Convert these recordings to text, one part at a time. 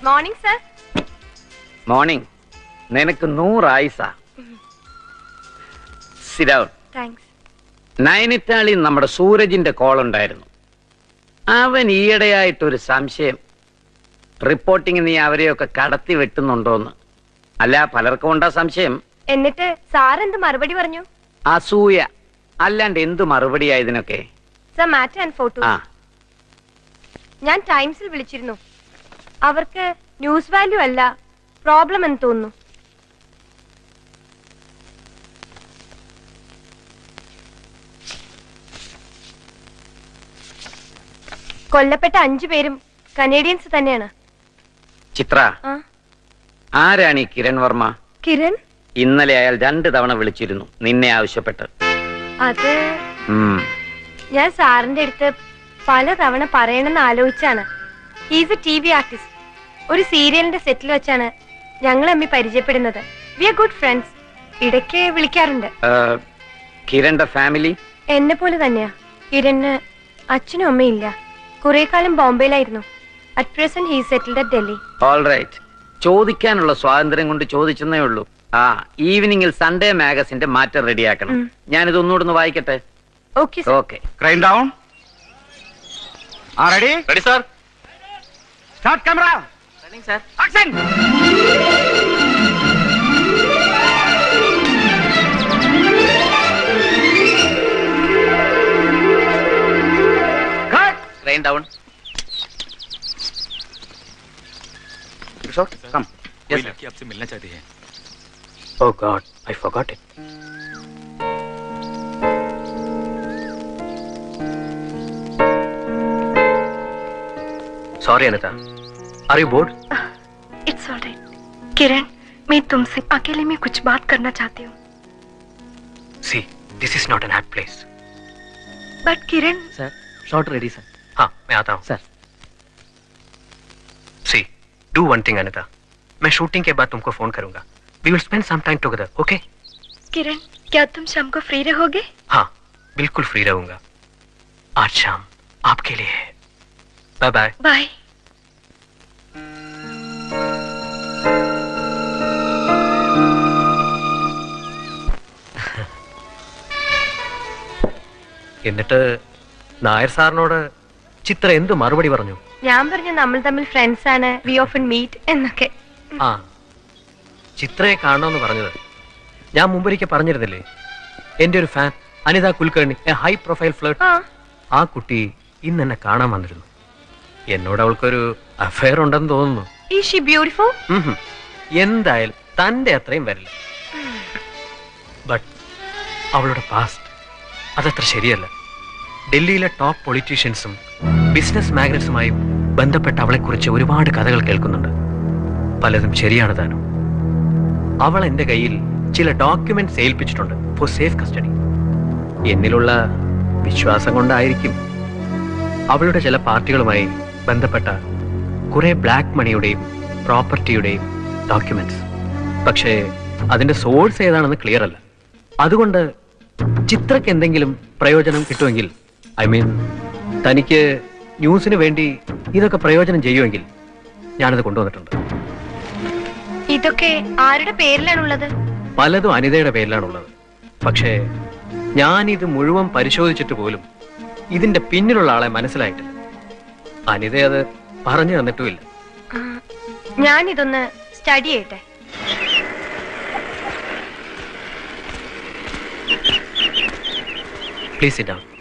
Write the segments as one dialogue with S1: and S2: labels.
S1: Morning sir
S2: morning നിനക്ക് നൂറായിസ സിരൗൺ
S1: thanks
S2: നൈനിറ്റാളിൽ നമ്മുടെ സൂരജിന്റെ call ഉണ്ടായിരുന്നു അവൻ ഈയിടെയായിട്ടൊരു സംശയം റിപ്പോർട്ടിങ് നീ അവരെയൊക്കെ കടത്തി വെട്ടുന്നുണ്ടോന്ന് അല്ല പലർക്കും ഉണ്ടാ സംശയം
S1: എന്നിട്ട് സാർ എന്ത് മറുപടി പറഞ്ഞു
S2: അസൂയ അല്ലാണ്ട് എന്തു മറുപടിയാ ഇതിനൊക്കെ
S1: സർ മാറ്റർ ആൻഡ് ഫോട്ടോ
S2: ആ
S1: ഞാൻ ടൈംസിൽ വിളിച്ചിരുന്നു അവർക്ക് ന്യൂസ് വാല്യൂ അല്ല പ്രോബ്ലം എന്ന് തോന്നുന്നു കൊല്ലപ്പെട്ട അഞ്ചു പേരും കനേഡിയൻസ് തന്നെയാണ്
S2: ചിത്ര
S1: ആ
S2: ആരാണ് ഈ കിരൺ വർമ്മ
S1: കിരൺ
S2: ഇന്നലെ അയാൾ രണ്ട് തവണ വിളിച്ചിരുന്നു നിന്നെ ആവശ്യപ്പെട്ട്
S1: അത്
S2: ഉം.
S1: ഞാൻ സാറിന്റെ അടുത്ത് പല തവണ പറയണമെന്ന് ആലോചിച്ചാണ് is a T V artist ഒരു സീരിയലിന്റെ സെറ്റിൽ വെച്ചാണ് ഞങ്ങൾ തമ്മിൽ പരിചയപ്പെടുന്നത് വി ആർ ഗുഡ് ഫ്രണ്ട്സ് ഇടയ്ക്ക് വിളിക്കാറുണ്ട്
S2: ആ, കിരണിന്റെ ഫാമിലി
S1: എന്നെ പോലെ തന്നെയാ കിരണ് അച്ഛനും അമ്മയും ഇല്ല കുറെ കാലം ബോംബെയിലായിരുന്നു at present he settled at Delhi
S2: all right ചോദിക്കാനുള്ള സ്വാതന്ത്ര്യം കൊണ്ട് ചോദിച്ചെന്നേ ഉള്ളൂ ആ ഈവനിങ്ങിൽ സൺഡേ മാഗസിന്റെ മാറ്റർ റെഡിയാക്കണം
S1: ഉം.
S2: ഞാനിത് ഒന്നുകൂടെ ഒന്ന് വായിക്കട്ടെ
S1: okay sir
S2: okay
S3: crime down ആ ready
S2: ready sir
S3: start camera
S2: sir
S3: action cut
S2: train down
S3: Kishore come
S2: Yes,
S4: कोई
S2: sir.
S4: लड़की आपसे मिलना चाहती है
S2: oh god I forgot it
S5: sorry Anita are you bored
S1: it's all right Kiran मैं तुमसे अकेले में कुछ बात करना चाहती हूँ
S5: see this is not an happy place
S1: but Kiran
S2: sir short ready sir
S5: हाँ मैं आता हूँ
S2: sir
S5: see do one thing Anita मैं शूटिंग के बाद तुमको फोन करूंगा we will spend some time together okay
S1: Kiran क्या तुम शाम को फ्री रहोगे
S5: हाँ बिल्कुल फ्री रहूंगा आज शाम आपके लिए है बाय बाय
S1: बाय
S5: എന്നിട്ട് നായർ സാറിനോട് ചിത്ര എന്ത് മറുപടി പറഞ്ഞു
S1: ഞാൻ പറഞ്ഞു നമ്മൾ തമ്മിൽ ഫ്രണ്ട്സ് ആണ് വി ഓഫൻ മീറ്റ് എന്നൊക്കെ
S5: ആ ചിത്രയെ കാണണമെന്ന് പറഞ്ഞത് ഞാൻ മുമ്പൊരിക്കൽ പറഞ്ഞിരുന്നില്ലേ എന്റെ ഒരു fan Anita Kulkarni a high profile flirt
S1: ആ
S5: ആ കുട്ടി ഇന്ന് എന്നെ കാണാൻ വന്നിരുന്നു എന്നോട് അവൾക്കൊരു അഫയർ ഉണ്ടെന്ന് തോന്നുന്നു
S1: ഈ ഷി ബ്യൂട്ടിഫുൾ
S5: ഉം ഹും. എന്തായാലും തന്റെ അത്രയും വരില്ല ബട്ട് അവളുടെ പാസ്റ്റ് അതത്ര ശരിയല്ല ഡൽഹിയിലെ ടോപ്പ് പൊളിറ്റീഷ്യൻസും ബിസിനസ് മാഗ്നറ്റ്സുമായും ബന്ധപ്പെട്ട അവളെക്കുറിച്ച് ഒരുപാട് കഥകൾ കേൾക്കുന്നുണ്ട് പലതും ശരിയാണ് താനും അവൾ എന്റെ കയ്യിൽ ചില ഡോക്യുമെന്റ്സ് ഏൽപ്പിച്ചിട്ടുണ്ട് ഫോർ സേഫ് കസ്റ്റഡി എന്നിലുള്ള വിശ്വാസം കൊണ്ടായിരിക്കും അവളുടെ ചില പാർട്ടികളുമായി ബന്ധപ്പെട്ട കുറെ ബ്ലാക്ക് മണിയുടെയും പ്രോപ്പർട്ടിയുടെയും ഡോക്യുമെന്റ്സ് പക്ഷേ അതിന്റെ സോഴ്സ് ഏതാണെന്ന് ക്ലിയർ അല്ല അതുകൊണ്ട് ചിത്രക്ക് എന്തെങ്കിലും പ്രയോജനം കിട്ടുമെങ്കിൽ ഐ മീൻ തനിക്ക് ന്യൂസിന് വേണ്ടി ഇതൊക്കെ പ്രയോജനം ചെയ്യുമെങ്കിൽ ഞാനത് കൊണ്ടുവന്നിട്ടുണ്ട്
S1: ഇതൊക്കെ ആരുടെ പേരിലാണുള്ളത്
S5: പലതും അനിതയുടെ പേരിലാണുള്ളത് പക്ഷേ ഞാൻ ഇത് മുഴുവൻ പരിശോധിച്ചിട്ട് പോലും ഇതിന്റെ പിന്നിലുള്ള ആളെ മനസ്സിലായിട്ടില്ല അനിത അത് പറഞ്ഞു തന്നിട്ടുമില്ല
S1: ഞാൻ ഇതൊന്ന് സ്റ്റഡി ചെയ്യട്ടെ
S5: പ്ലീസ് ഇറ്റ് ഡൗൺ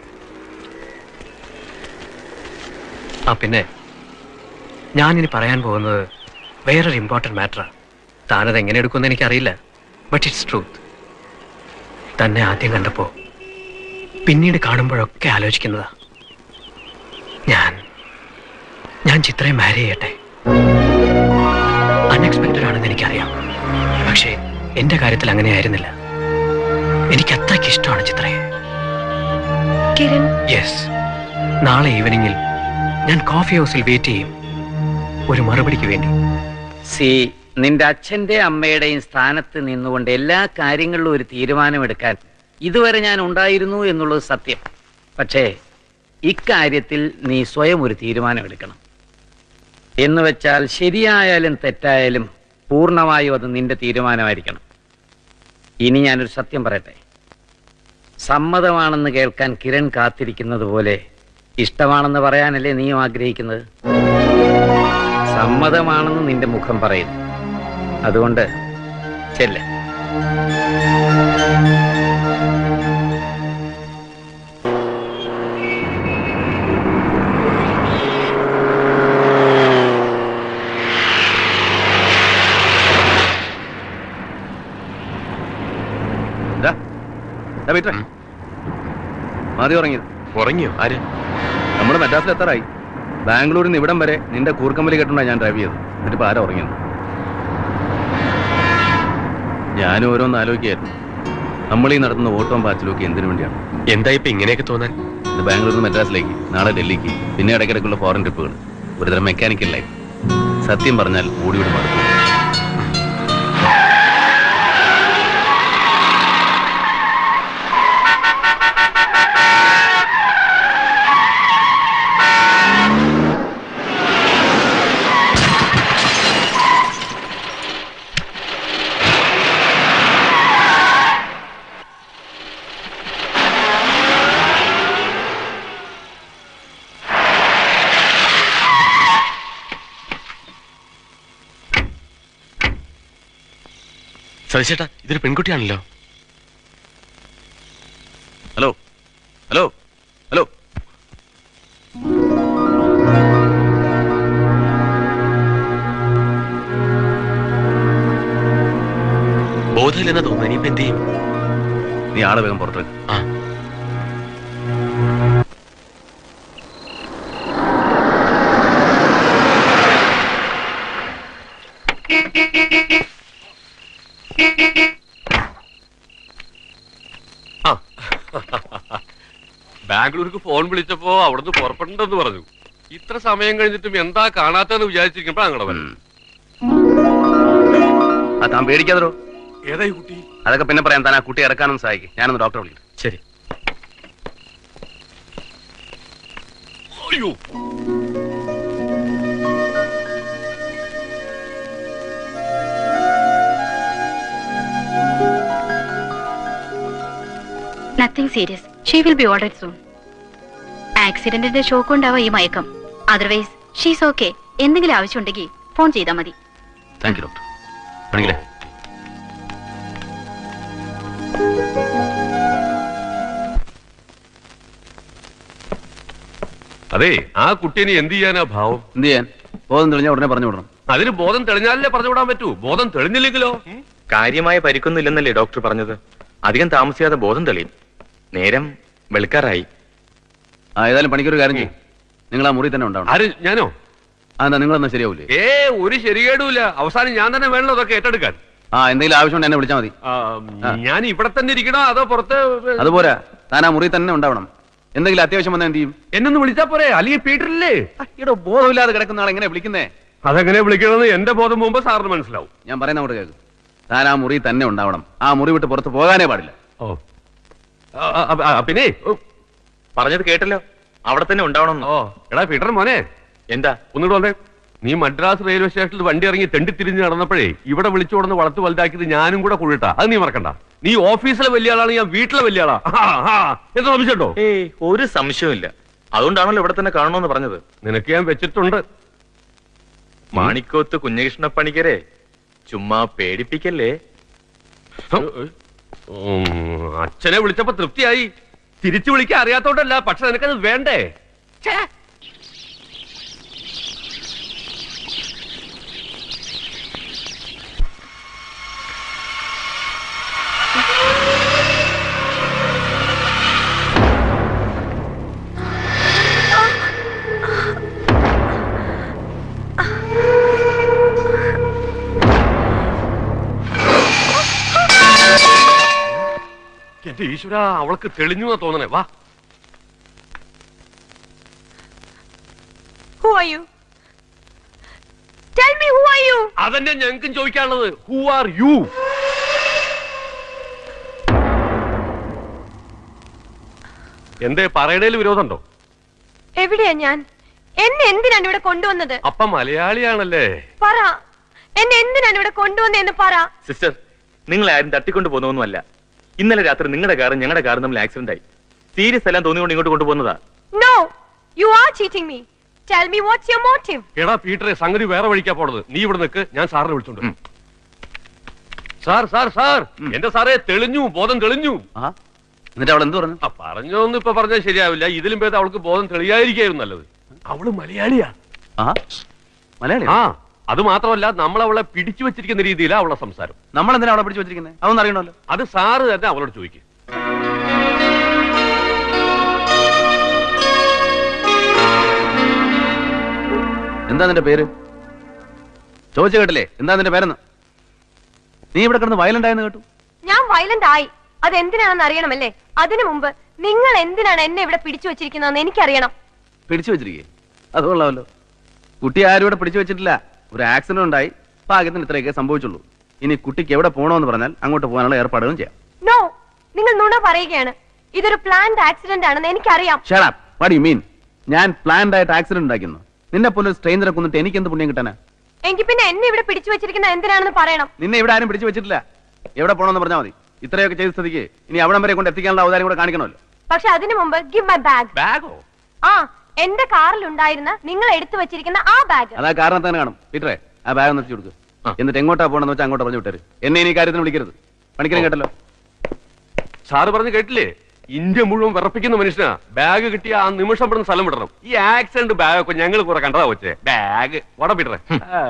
S5: ആ പിന്നെ ഞാനിനി പറയാൻ പോകുന്നത് വേറൊരു ഇമ്പോർട്ടൻറ്റ് മാറ്ററാണ് താനത് എങ്ങനെ എടുക്കുമെന്ന് എനിക്കറിയില്ല ബട്ട് ഇറ്റ്സ് ട്രൂത്ത് തന്നെ ആദ്യം കണ്ടപ്പോ പിന്നീട് കാണുമ്പോഴൊക്കെ ആലോചിക്കുന്നതാ ഞാൻ ഞാൻ ചിത്രയെ മാരി ചെയ്യട്ടെ അൺഎക്സ്പെക്റ്റഡ് ആണെന്ന് എനിക്കറിയാം പക്ഷേ എന്റെ കാര്യത്തിൽ അങ്ങനെയായിരുന്നില്ല എനിക്ക് അത്രയ്ക്ക് ഇഷ്ടമാണ് ചിത്രയെ
S1: കിരൺ
S5: യെസ് നാളെ ഈവനിങ്ങിൽ ഞാൻ കോഫി ഹൗസിൽ വെയിറ്റ് ചെയ്യും ഒരു മറുപടിക്ക് വേണ്ടി
S2: സി നിന്റെ അച്ഛന്റെ അമ്മയുടെയും സ്ഥാനത്ത് നിന്നുകൊണ്ട് എല്ലാ കാര്യങ്ങളിലും ഒരു തീരുമാനമെടുക്കാൻ ഇതുവരെ ഞാൻ ഉണ്ടായിരുന്നു എന്നുള്ളത് സത്യം പക്ഷേ ഇക്കാര്യത്തിൽ നീ സ്വയം ഒരു തീരുമാനമെടുക്കണം എന്ന് വെച്ചാൽ ശരിയായാലും തെറ്റായാലും പൂർണ്ണമായും അത് നിന്റെ തീരുമാനമായിരിക്കണം ഇനി ഞാനൊരു സത്യം പറയട്ടെ സമ്മതമാണെന്ന് കേൾക്കാൻ കിരൺ കാത്തിരിക്കുന്നത് പോലെ ഇഷ്ടമാണെന്ന് പറയാനല്ലേ നീയും ആഗ്രഹിക്കുന്നത് സമ്മതമാണെന്ന് നിന്റെ മുഖം പറയുന്നു അതുകൊണ്ട് ചെല്ല്
S3: ദാ, ദാ പീറ്ററെ. മതി ഉറങ്ങിയത്
S4: ഉറങ്ങിയോ ആര്
S3: നമ്മൾ മദ്രാസിൽ എത്താറായി ബാംഗ്ലൂരിൽ നിന്ന് ഇവിടം വരെ നിന്റെ കൂർക്കമ്പലി കെട്ടുണ്ടാ ഞാൻ ഡ്രൈവ് ചെയ്തത് എന്നിട്ട് ഇപ്പൊ ആരാ ഉറങ്ങിയത് ഞാനും ഓരോന്ന് ആലോചിക്കായിരുന്നു നമ്മൾ ഈ നടത്തുന്ന ഓട്ടവും പാച്ചിലൊക്കെ എന്തിനു വേണ്ടിയാണ്
S4: എന്താ ഇപ്പൊ ഇങ്ങനെയൊക്കെ തോന്നാൻ
S3: ഇത് ബാംഗ്ലൂരിൽ നിന്ന് മദ്രാസിലേക്ക് നാളെ ഡൽഹിക്ക് പിന്നെ ഇടയ്ക്കിടയ്ക്കുള്ള ഫോറിൻ ട്രിപ്പുകൾ ഒരുതരം മെക്കാനിക്കൽ ലൈഫ് സത്യം പറഞ്ഞാൽ ഓടി ഓടി മടുത്തു
S4: സതീശേട്ടാ ഇതൊരു പെൺകുട്ടിയാണല്ലോ
S3: ഹലോ ഹലോ ഹലോ
S4: ബോധമില്ലെന്നാ തോന്നുന്നു ഇനിയിപ്പോ എന്ത് ചെയ്യും
S3: നീ ആളെ വേഗം പുറത്തേക്ക്
S4: ആ
S6: ബാംഗ്ലൂർക്ക് ഫോൺ വിളിച്ചപ്പോ അവിടുന്ന് പുറപ്പെടണ്ടെന്ന് പറഞ്ഞു ഇത്ര സമയം കഴിഞ്ഞിട്ടും എന്താ കാണാത്തെന്ന് വിചാരിച്ചിരിക്കുമ്പോ ഞങ്ങളുടെ വരും
S3: ആ താൻ പേടിക്കാതോ
S6: ഏതായി കുട്ടി
S3: അതൊക്കെ പിന്നെ പറയാം താൻ ആ കുട്ടി ഇറക്കാനൊന്നും സഹായിക്കും ഞാനൊന്ന് ഡോക്ടറെ വിളിക്കും
S4: ശരി
S6: അയ്യോ
S7: nothing serious she will be order soon ആക്സിഡന്റിന്റെ ഷോക്ക് ഉണ്ടാവാം ഈ മയക്കം അതർവൈസ് ഷീസ് ഓക്കെ എന്തെങ്കിലും ആവശ്യമുണ്ടെങ്കിൽ ഫോൺ ചെയ്താൽ മതി
S3: താങ്ക് യു ഡോക്ടർ വേണമെങ്കിലേ
S6: അതെ ആ കുട്ടീനെ എന്ത് ചെയ്യാനാ ഭാവം
S3: എന്ത് ചെയ്യാൻ ബോധം തെളിഞ്ഞാൽ ഉടനെ പറഞ്ഞു വിടണം
S6: അതിന് ബോധം തെളിഞ്ഞാലല്ലേ പറഞ്ഞു വിടാൻ പറ്റൂ ബോധം തെളിഞ്ഞില്ലെങ്കിലോ ഉം?
S4: കാര്യമായ പരിക്കൊന്നുമില്ലെന്നല്ലേ ഡോക്ടർ പറഞ്ഞത് അധികം താമസിയാതെ ബോധം തെളിയും നേരം വെളുക്കാറായി
S3: ആ ഏതായാലും പണിക്കൊരു കാര്യം ചെയ്യും നിങ്ങൾ ആ മുറി തന്നെ ഉണ്ടാവണം
S6: ആര് ഞാനോ
S3: ആ എന്താ നിങ്ങളെന്നാ ശരിയാവൂലേ
S6: ഏ ഒരു ശരികേടുമില്ല അവസാനം ഞാൻ തന്നെ വേണല്ലോ അതൊക്കെ ഏറ്റെടുക്കാൻ
S3: ആ എന്തെങ്കിലും ആവശ്യമുണ്ട് എന്നെ വിളിച്ചാൽ മതി
S6: ആ, ഞാൻ ഇവിടെ തന്നെ ഇരിക്കണോ അതോ പുറത്ത്
S3: അതുപോരാ താൻ ആ മുറി തന്നെ ഉണ്ടാവണം എന്തെങ്കിലും അത്യാവശ്യം വന്നാൽ എന്ത് ചെയ്യും
S6: എന്നൊന്ന് വിളിച്ചാ പോരെ അല്ലെങ്കിൽ പീറ്ററില്ലേ
S3: ഇവിടെ ബോധമില്ലാതെ കിടക്കുന്ന ആളെ എങ്ങനെ വിളിക്കുന്നേ
S6: അതെങ്ങനെ വിളിക്കണമെന്ന് എന്റെ ബോധം മുമ്പ് സാറിന് മനസ്സിലാവും
S3: ഞാൻ പറയുന്ന അങ്ങോട്ട് കേൾക്കും താൻ ആ മുറി തന്നെ ഉണ്ടാവണം ആ മുറി വിട്ട് പുറത്ത് പോകാനേ പാടില്ല
S6: ഓ ആ, ആ, ആ, പിന്നെ ഓ,
S4: പറഞ്ഞത് കേട്ടല്ലോ അവിടെ തന്നെ ഉണ്ടാവണം
S6: ഓ എടാ പീറ്റർ മോനെ
S4: എന്താ
S6: ഒന്നുകൂടെ വന്നേ നീ മദ്രാസ് റെയിൽവേ സ്റ്റേഷനിൽ വണ്ടി ഇറങ്ങി തെണ്ടി തിരിഞ്ഞ് നടന്നപ്പോഴേ ഇവിടെ വിളിച്ചു കൊടുന്ന് വളർത്ത് വലുതാക്കിയത് ഞാനും കൂടെ കുഴിട്ടാ അത് നീ മറക്കണ്ട നീ ഓഫീസിലെ വലിയ ആളാണ് ഞാൻ വീട്ടിലെ വലിയ ആളാ ആ, ആ, എന്ന് സംശയമുണ്ടോ
S4: ഏയ് ഒരു സംശയമില്ല അതുകൊണ്ടാണല്ലോ ഇവിടെ തന്നെ കാണണമെന്ന് പറഞ്ഞത്
S6: നിനക്ക് ഞാൻ വെച്ചിട്ടുണ്ട്
S4: മാണിക്കോത്ത് കുഞ്ഞകൃഷ്ണ പണിക്കരെ ചുമ്മാ പേടിപ്പിക്കല്ലേ
S6: ഉം, അച്ഛനെ വിളിച്ചപ്പോ തൃപ്തിയായി തിരിച്ചു വിളിക്കാൻ അറിയാത്തോണ്ടല്ല പക്ഷെ നിനക്കത് വേണ്ടേ ഛേ. എന്റെ ഈശ്വര അവൾക്ക് തെളിഞ്ഞു എന്നാ തോന്നണേ വാ
S1: Who are you? Tell me who are you?
S6: അതന്നെ ഞങ്ങൾക്കും ചോദിക്കാനുള്ളത് ഹു ആർ യു എന്തേ പറയണേൽ വിരോധമുണ്ടോ
S1: എവിടെയാ ഞാൻ എന്നെ എന്തിനാണ് ഇവിടെ കൊണ്ടുവന്നത്
S6: അപ്പ മലയാളിയാണല്ലേ
S1: പറ എന്നെ എന്തിനാണ് ഇവിടെ കൊണ്ടുവന്നതെന്ന് പറ
S4: സിസ്റ്റർ നിങ്ങളെ ആരും തട്ടിക്കൊണ്ട് പോകുന്നൊന്നുമല്ല ഇന്നലെ രാത്രി നിങ്ങളുടെ കാറും ഞങ്ങളുടെ കാറും തമ്മിൽ ആക്സിഡന്റ് ആയി സീരിയസ് എല്ലാം തോന്നിക്കൊണ്ട് ഇങ്ങോട്ട് കൊണ്ടുപോകുന്നതാ
S1: no you are cheating me tell me what's your motive
S6: എടാ പീറ്ററെ സംഗതി വേറെ വഴിക്കാ പോണത് നീ ഇവിടെ നിൽക്ക് ഞാൻ സാറിനെ വിളിച്ചോണ്ട് വരാം. സാർ സാർ സാർ എന്റെ സാറേ തെളിഞ്ഞു ബോധം തെളിഞ്ഞു
S3: ആ എന്നിട്ട് അവൾ എന്ത് പറഞ്ഞു
S6: ആ പറഞ്ഞോന്ന് ഇപ്പൊ പറഞ്ഞാൽ ശരിയാവില്ല ഇതിലും ഭേദം അവൾക്ക് ബോധം തെളിയായിരിക്കായിരുന്നു നല്ലത് അവള് മലയാളിയാ
S3: ആ മലയാളി
S6: ആ അത് മാത്രമല്ല നമ്മൾ അവളെ പിടിച്ചു വെച്ചിരിക്കുന്ന രീതിയിലാണ് അവളുടെ സംസാരം
S3: നമ്മൾ എന്തിനാ അവളെ പിടിച്ചു വെച്ചിരിക്കുന്നത് അതൊന്നും അറിയണമല്ലോ
S6: അത് സാറ് തന്നെ അവളോട് ചോദിക്കും
S3: എന്താ നിന്റെ പേര് ചോദിച്ചു കേട്ടില്ലേ എന്താ നിന്റെ പേരെന്ന് നീ ഇവിടെ കിടന്ന് വയലന്റ് ആയെന്ന് കേട്ടു
S1: ഞാൻ വയലന്റ് ആയി അത് എന്തിനാണെന്ന് അറിയണമല്ലേ അതിനു മുമ്പ് നിങ്ങൾ എന്തിനാണ് എന്നെ ഇവിടെ പിടിച്ചു വെച്ചിരിക്കുന്നതെന്ന് എനിക്കറിയണം
S3: പിടിച്ചു വെച്ചിരിക്കേ അത് കൊള്ളാമല്ലോ കുട്ടി ആരും ഇവിടെ പിടിച്ചു വെച്ചിട്ടില്ല ഒരു ആക്സിഡന്റ് ഉണ്ടായി ഭാഗ്യത്തിന് ഇത്രയൊക്കെ സംഭവിച്ചുള്ളൂ ഇനി കുട്ടിക്ക് എവിടെ പോകണമെന്ന് പറഞ്ഞാൽ അങ്ങോട്ട് പോകാനുള്ള ഏർപ്പാടുകളും ചെയ്യാം
S1: നോ നിങ്ങൾ നുണ പറയുകയാണ് ഇതൊരു പ്ലാൻഡ് ആക്സിഡന്റ് ആണെന്ന് എനിക്കറിയാം
S3: ഷടാപ്പ് വാട്ട് യു മീൻ ഞാൻ പ്ലാൻഡ് ആയിട്ട് ആക്സിഡന്റ് ഉണ്ടാക്കുന്നു നിന്നെ പോലെ സ്ട്രെയിനറെ കൊന്നിട്ട് എനിക്ക് എന്ത് പുണ്യം കിട്ടാനാ
S1: എങ്കിൽ പിന്നെ എന്നെ ഇവിടെ പിടിച്ചു വെച്ചിരിക്കുന്ന എന്തിനാണെന്ന് പറയണം
S3: നിന്നെ ഇവിടെ ആരും പിടിച്ചു വെച്ചിട്ടില്ല എവിടെ പോകണമെന്ന് പറഞ്ഞാൽ മതി ഇത്രയൊക്കെ ചെയ്ത സ്ഥിതിക്ക് ഇനി അവിടം വരെ കൊണ്ട് എത്തിക്കാനുള്ള അവതാരം കൂടെ കാണിക്കണമല്ലോ
S1: പക്ഷെ അതിനു മുമ്പ് ഗിവ് മൈ ബാഗ്
S6: ബാഗോ
S1: ആ എന്റെ കാറിൽ ഉണ്ടായിരുന്ന നിങ്ങൾ എടുത്തു വെച്ചിരിക്കുന്ന ആ ബാഗ്
S3: അതാ കാരണം തന്നെ കാണും പീറ്ററെ ആ ബാഗ് ഒന്ന് എത്തിച്ചു കൊടുക്കുക എന്നിട്ട് എങ്ങോട്ടാ പോകണമെന്ന് വെച്ചാൽ അങ്ങോട്ട് പറഞ്ഞു വിട്ടേര് എന്നെ ഇനി ഈ കാര്യത്തിന് വിളിക്കരുത് പണിക്കരം കേട്ടല്ലോ
S6: സാറ് പറഞ്ഞ് കേട്ടില്ലേ ഇന്ത്യ മുഴുവൻ വിറപ്പിക്കുന്ന മനുഷ്യനാ ബാഗ് കിട്ടിയ ആ നിമിഷം ഇവിടുന്ന് സ്ഥലം വിടണം ഈ ആക്സിഡന്റ് ബാഗൊക്കെ ഞങ്ങൾ കുറെ കണ്ടതാ വെച്ചേ ബാഗ് വട പീറ്ററെ ആ.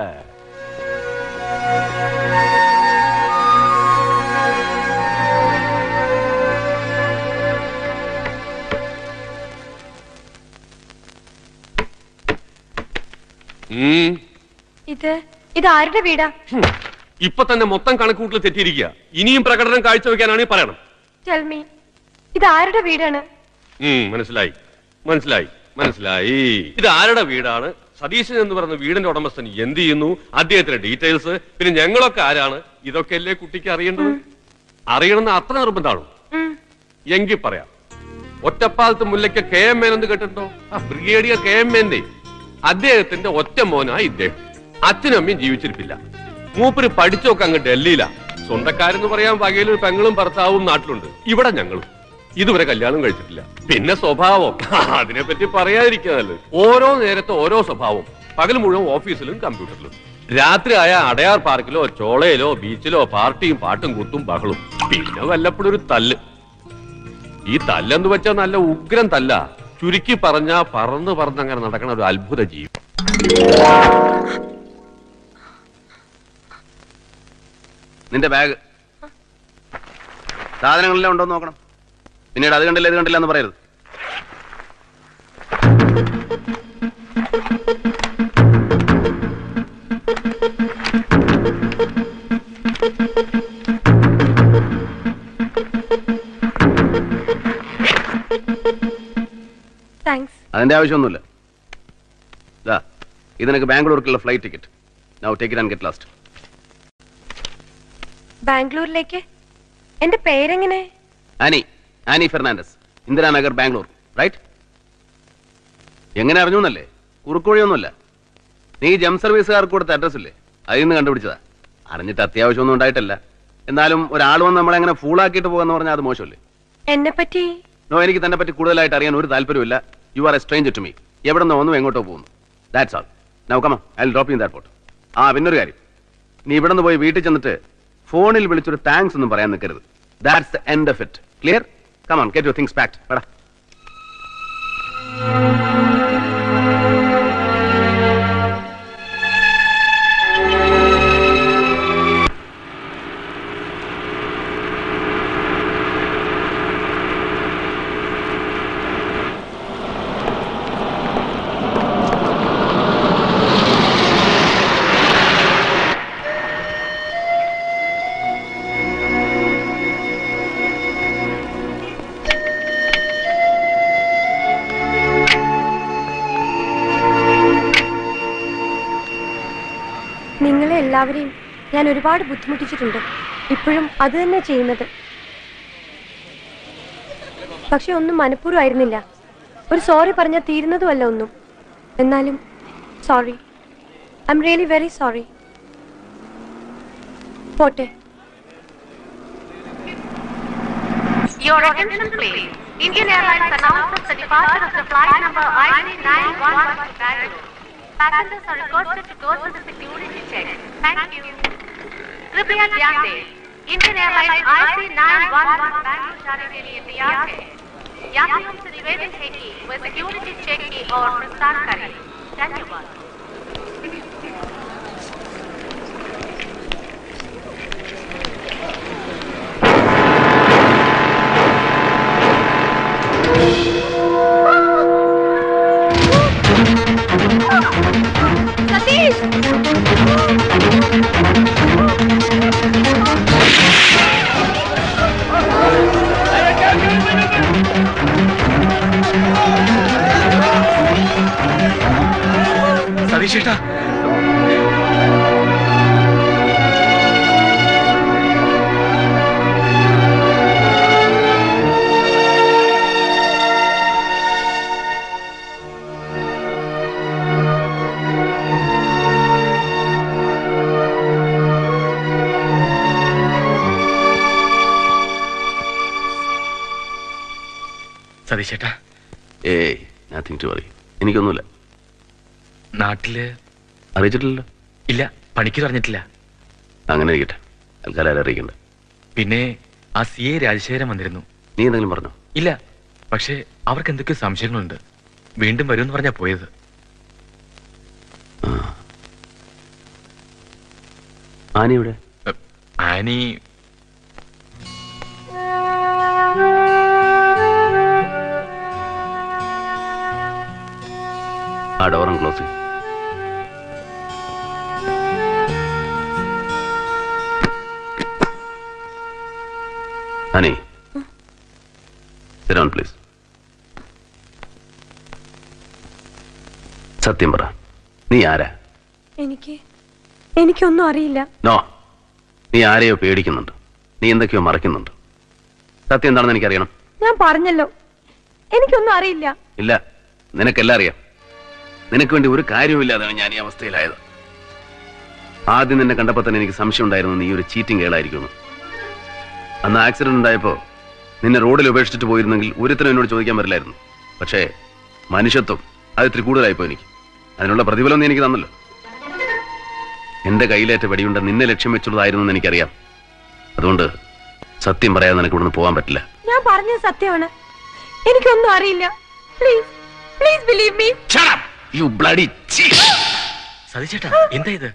S6: ഉം.
S1: ഇത് ഇത് ആരുടെ വീടാ
S6: ഹും. ഇപ്പൊ തന്നെ മൊത്തം കണക്കൂട്ടിൽ തെറ്റിയിരിക്കുക ഇനിയും പ്രകടനം കാഴ്ചവെക്കാനാണ് ഈ പറയണം
S1: ടെൽ മീ ഇത് ആരുടെ വീടാണ്
S6: ഉം, മനസ്സിലായി മനസ്സിലായി മനസ്സിലായി ഇത് ആരുടെ വീടാണ് സതീശൻ എന്ന് പറയുന്ന വീടിന്റെ ഉടമസ്ഥൻ എന്ത് ചെയ്യുന്നു അദ്ദേഹത്തിന്റെ ഡീറ്റെയിൽസ് പിന്നെ ഞങ്ങളൊക്കെ ആരാണ് ഇതൊക്കെ അല്ലേ കുട്ടിക്ക് അറിയേണ്ടത് അറിയണമെന്ന് അത്ര നിർബന്ധമാണോ
S1: ഉം.
S6: എങ്കിൽ പറയാം ഒറ്റപ്പാലത്ത് മുല്ലയ്ക്ക് കെ എം മേൻ എന്ന് കേട്ടിട്ടുണ്ടോ ആ ബ്രിഗേഡിയർ കെ എം മേന്റെ അദ്ദേഹത്തിന്റെ ഒറ്റ മോനായി ഇദ്ദേഹം അച്ഛനും അമ്മയും ജീവിച്ചിരിപ്പില്ല മൂപ്പര് പഠിച്ചൊക്കെ അങ്ങ് ഡൽഹിയിലാ സ്വന്തക്കാരെന്ന് പറയാൻ വകയിലൊരു പെങ്ങളും ഭർത്താവും നാട്ടിലുണ്ട് ഇവിടെ ഞങ്ങളും ഇതുവരെ കല്യാണം കഴിച്ചിട്ടില്ല പിന്നെ സ്വഭാവം അതിനെ പറ്റി പറയാതിരിക്കാനല്ലേ ഓരോ നേരത്തെ ഓരോ സ്വഭാവം പകൽ മുഴുവൻ ഓഫീസിലും കമ്പ്യൂട്ടറിലും രാത്രി ആയ അടയാർ പാർക്കിലോ ചോളയിലോ ബീച്ചിലോ പാർട്ടിയും പാട്ടും കുത്തും ബഹളും പിന്നെ വല്ലപ്പോഴും ഒരു തല്ല് ഈ തല്ലെന്ന് വെച്ചാൽ നല്ല ഉഗ്രം തല്ല ചുരുക്കി പറഞ്ഞ പറന്ന് പറന്നങ്ങനെ നടക്കണ ഒരു അത്ഭുത ജീവി
S3: നിന്റെ ബാഗ് സാധനങ്ങളെല്ലാം ഉണ്ടോ എന്ന് നോക്കണം പിന്നീട് അത് കണ്ടില്ല ഇത് കണ്ടില്ല എന്ന് പറയരുത്
S1: താങ്ക്സ്
S3: അതിന്റെ ആവശ്യമൊന്നുമില്ല ഇതാ ഇത് നിനക്ക് ബാംഗ്ലൂർക്കുള്ള flight ticket now take it and get lost
S1: ബാംഗ്ലൂരിലേക്ക് എന്റെ പേരെങ്ങനെ
S3: Annie Annie Fernandes Indiranagar Bangalore right എങ്ങനെ അറിഞ്ഞു എന്നല്ലേ കുറുക്കുവഴിയൊന്നുമല്ല നീ ജം സർവീസുകാർക്ക് കൊടുത്ത അഡ്രസ് ഇല്ലേ അതിൽ നിന്ന് കണ്ടുപിടിച്ചതാ അറിഞ്ഞിട്ട് അത്യാവശ്യമൊന്നും ഉണ്ടായിട്ടല്ല എന്നാലും ഒരാൾ വന്ന് നമ്മളെ അങ്ങനെ ഫൂളാക്കിയിട്ട് പോകാന്ന് പറഞ്ഞാൽ അത് മോശമല്ലേ
S1: എന്നെ പറ്റി
S3: നോ എനിക്ക് തന്നെ പറ്റി കൂടുതലായിട്ട് അറിയാൻ ഒരു താല്പര്യമില്ല you are a stranger to me എവിടെ നിന്ന് വന്നു എങ്ങോട്ടോ പോകുന്നു that's all now come I drop in that pot ആ പിന്നൊരു കാര്യം നീ ഇവിടെ നിന്ന് പോയി വീട്ടിൽ ചെന്നിട്ട് ഫോണിൽ വിളിച്ചൊരു താങ്ക്സ് ഒന്നും പറയാൻ നിൽക്കരുത് that's the end of it clear come on get your things packed എടാ
S1: നിങ്ങളെ എല്ലാവരെയും ഞാൻ ഒരുപാട് ബുദ്ധിമുട്ടിച്ചിട്ടുണ്ട് ഇപ്പോഴും അത് തന്നെ ചെയ്യുന്നത് പക്ഷെ ഒന്നും മനഃപൂർവ്വമായിരുന്നില്ല ഒരു സോറി പറഞ്ഞാൽ തീരുന്നതുമല്ല ഒന്നും എന്നാലും sorry I'm really very sorry പോട്ടെ
S8: Your attention please. Indian Airlines announces the departure of the flight number IC911 to Bangalore. Passengers are requested to go through the security check. Thank you. कृपया ध्यान दें Indian airlines IC911 Bangalore जाने के लिए तैयार है यात्रियों से निवेदन है कि वे सिक्योरिटी चेक की ओर प्रस्थान करें धन्यवाद
S1: സതീഷ്
S4: സതീഷ് ചേട്ടാ സതീഷ് ചേട്ടാ
S3: ഏയ് നത്തിങ് ടു വറി എനിക്കൊന്നുമില്ല
S4: നാട്ടില്
S3: അറിയിച്ചിട്ടില്ലല്ലോ
S4: ഇല്ല പണിക്ക് പറഞ്ഞിട്ടില്ല
S3: അങ്ങനെ ഇരിക്കട്ടെ തൽക്കാലം ആരും അറിയിക്കണ്ട
S4: പിന്നെ ആ സി എ രാജശേഖരൻ വന്നിരുന്നു
S3: നീ എന്തെങ്കിലും പറഞ്ഞോ
S4: ഇല്ല പക്ഷേ അവർക്ക് എന്തൊക്കെയോ സംശയങ്ങളുണ്ട് വീണ്ടും വരുമെന്ന് പറഞ്ഞാ പോയത്
S3: ആനി ഇവിടെ
S4: എ, ആനി
S3: ആ ഡോറും ക്ലോസ് ചെയ്യും ആനി സിറോൺ പ്ലീസ് സത്യം പറ നീ ആരാ
S1: എനിക്ക് എനിക്കൊന്നും അറിയില്ല
S3: നോ നീ ആരെയോ പേടിക്കുന്നുണ്ട് നീ എന്തൊക്കെയോ മറയ്ക്കുന്നുണ്ട് സത്യം എന്താണെന്ന് എനിക്കറിയണം
S1: ഞാൻ പറഞ്ഞല്ലോ എനിക്കൊന്നും അറിയില്ല
S3: ഇല്ല നിനക്കെല്ലാം അറിയാം നിനക്ക് വേണ്ടി ഒരു കാര്യവുമില്ലാതാണ് ഞാൻ ഈ അവസ്ഥയിലായത് ആദ്യം നിന്നെ കണ്ടപ്പോൾ തന്നെ എനിക്ക് സംശയം ഉണ്ടായിരുന്നു നീ ഒരു ചീറ്റിംഗ് കേളായിരിക്കുന്നു അന്ന് ആക്സിഡന്റ് ഉണ്ടായപ്പോ നിന്നെ റോഡിൽ ഉപേക്ഷിച്ചിട്ട് പോയിരുന്നെങ്കിൽ ഒരുത്തരം എന്നോട് ചോദിക്കാൻ പറ്റില്ലായിരുന്നു പക്ഷേ മനുഷ്യത്വം അത് ഇത്തിരി കൂടുതലായിപ്പോ എനിക്ക് അതിനുള്ള പ്രതിഫലം നീ എനിക്ക് തന്നല്ലോ എന്റെ കയ്യിലേറ്റ വെടിയുണ്ട നിന്നെ ലക്ഷ്യം വെച്ചുള്ളതായിരുന്നു എന്ന് എനിക്കറിയാം അതുകൊണ്ട് സത്യം പറയാതെ നിനക്ക് ഇവിടുന്ന് പോകാൻ പറ്റില്ല
S1: ഞാൻ പറഞ്ഞത് സത്യമാണ് എനിക്കൊന്നും അറിയില്ല please please believe me
S3: you bloody
S4: Satish ചേട്ടാ എന്താ ഇത്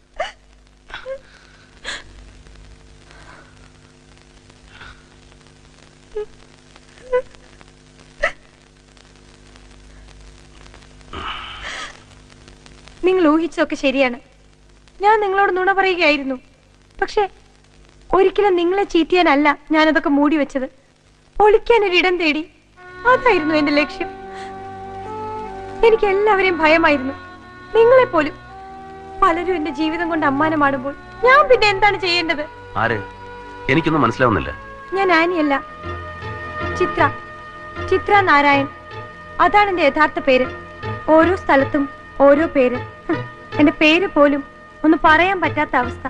S1: നിങ്ങൾ ഊഹിച്ചതൊക്കെ ശരിയാണ് ഞാൻ നിങ്ങളോട് നുണ പറയുകയായിരുന്നു പക്ഷേ ഒരിക്കലും നിങ്ങളെ ചീറ്റ് ചെയ്യാനല്ല ഞാനതൊക്കെ മൂടി വെച്ചത് ഒളിക്കാൻ ഒരിടം തേടി അതായിരുന്നു എന്റെ ലക്ഷ്യം എനിക്ക് എല്ലാവരെയും ഭയമായിരുന്നു നിങ്ങളെ പോലും പലരും എന്റെ ജീവിതം കൊണ്ട് അമ്മാനമാടുമ്പോൾ ഞാൻ പിന്നെ എന്താണ് ചെയ്യേണ്ടത്
S3: ആര് എനിക്കൊന്നും മനസ്സിലാവുന്നില്ല
S1: ഞാൻ ആനിയല്ല ചിത്ര ചിത്ര നാരായൺ അതാണ് എന്റെ യഥാർത്ഥ പേര് ഓരോ സ്ഥലത്തും ഓരോ പേര് ഹും, എന്റെ പേര് പോലും ഒന്ന് പറയാൻ പറ്റാത്ത അവസ്ഥ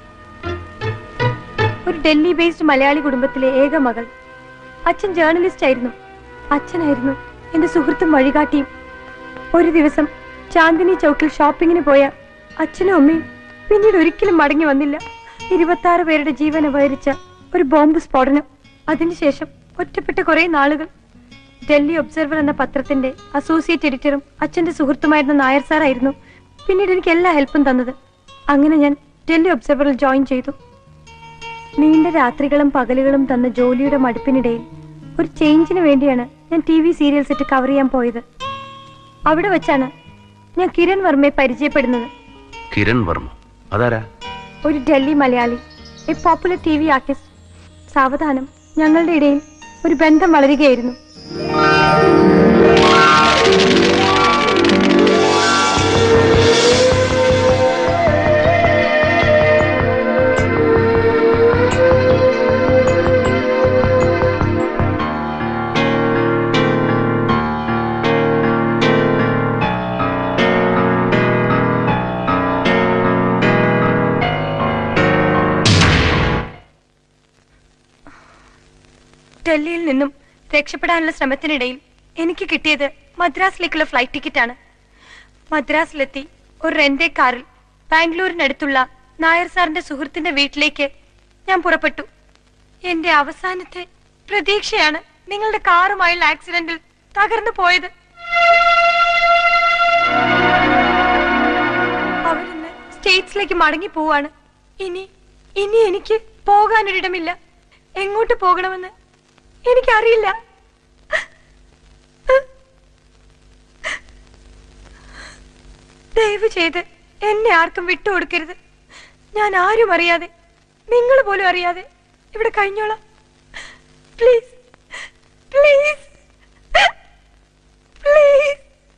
S1: ഒരു ഡൽഹി ബേസ്ഡ് മലയാളി കുടുംബത്തിലെ ഏക മകൾ അച്ഛൻ ജേർണലിസ്റ്റ് ആയിരുന്നു അച്ഛനായിരുന്നു എന്റെ സുഹൃത്തും വഴികാട്ടിയും ഒരു ദിവസം ചാന്ദിനി ചൗക്കിൽ ഷോപ്പിങ്ങിന് പോയ അച്ഛനും അമ്മയും പിന്നീട് ഒരിക്കലും മടങ്ങി വന്നില്ല ഇരുപത്തി ആറ് പേരുടെ ജീവൻ അപഹരിച്ച ഒരു ബോംബ് സ്ഫോടനം അതിനുശേഷം ഒറ്റപ്പെട്ട കുറെ നാളുകൾ ഡൽഹി ഒബ്സർവർ എന്ന പത്രത്തിന്റെ അസോസിയേറ്റ് എഡിറ്ററും അച്ഛന്റെ സുഹൃത്തുമായിരുന്ന നായർ സാറായിരുന്നു പിന്നീട് എനിക്ക് എല്ലാ ഹെൽപ്പും തന്നത് അങ്ങനെ ഞാൻ ഡൽഹി ഒബ്സർവറിൽ ജോയിൻ ചെയ്തു നീണ്ട രാത്രികളും പകലുകളും തന്ന ജോലിയുടെ മടുപ്പിനിടയിൽ ഒരു ചേഞ്ചിന് വേണ്ടിയാണ് ഞാൻ T V serial set cover ചെയ്യാൻ പോയത് അവിടെ വെച്ചാണ് ഞാൻ കിരൺ വർമ്മയെ പരിചയപ്പെടുന്നത്
S3: കിരൺ വർമ്മ അതാരാ
S1: ഒരു Delhi Malayali a popular T V artist സാവധാനം ഞങ്ങളുടെ ഇടയിൽ ഒരു ബന്ധം വളരുകയായിരുന്നു ഡൽഹിയിൽ നിന്നും രക്ഷപ്പെടാനുള്ള ശ്രമത്തിനിടയിൽ എനിക്ക് കിട്ടിയത് മദ്രാസിലേക്കുള്ള ഫ്ലൈറ്റ് ടിക്കറ്റാണ് മദ്രാസിലെത്തി ഒരു റെന്റേ കാറിൽ ബാംഗ്ലൂരിനടുത്തുള്ള നായർ സാറിന്റെ സുഹൃത്തിന്റെ വീട്ടിലേക്ക് ഞാൻ പുറപ്പെട്ടു എന്റെ അവസാനത്തെ പ്രതീക്ഷയാണ് നിങ്ങളുടെ കാറുമായുള്ള ആക്സിഡന്റിൽ തകർന്നു പോയത് അവരിന്ന് സ്റ്റേറ്റ്സിലേക്ക് മടങ്ങി പോവാണ് ഇനി ഇനി എനിക്ക് പോകാനൊരിടമില്ല എങ്ങോട്ട് പോകണമെന്ന് എനിക്കറിയില്ല ദയവ് ചെയ്ത് എന്നെ ആർക്കും വിട്ടുകൊടുക്കരുത് ഞാൻ ആരും അറിയാതെ നിങ്ങൾ പോലും അറിയാതെ ഇവിടെ കഴിഞ്ഞോളാം പ്ലീസ് പ്ലീസ് പ്ലീസ്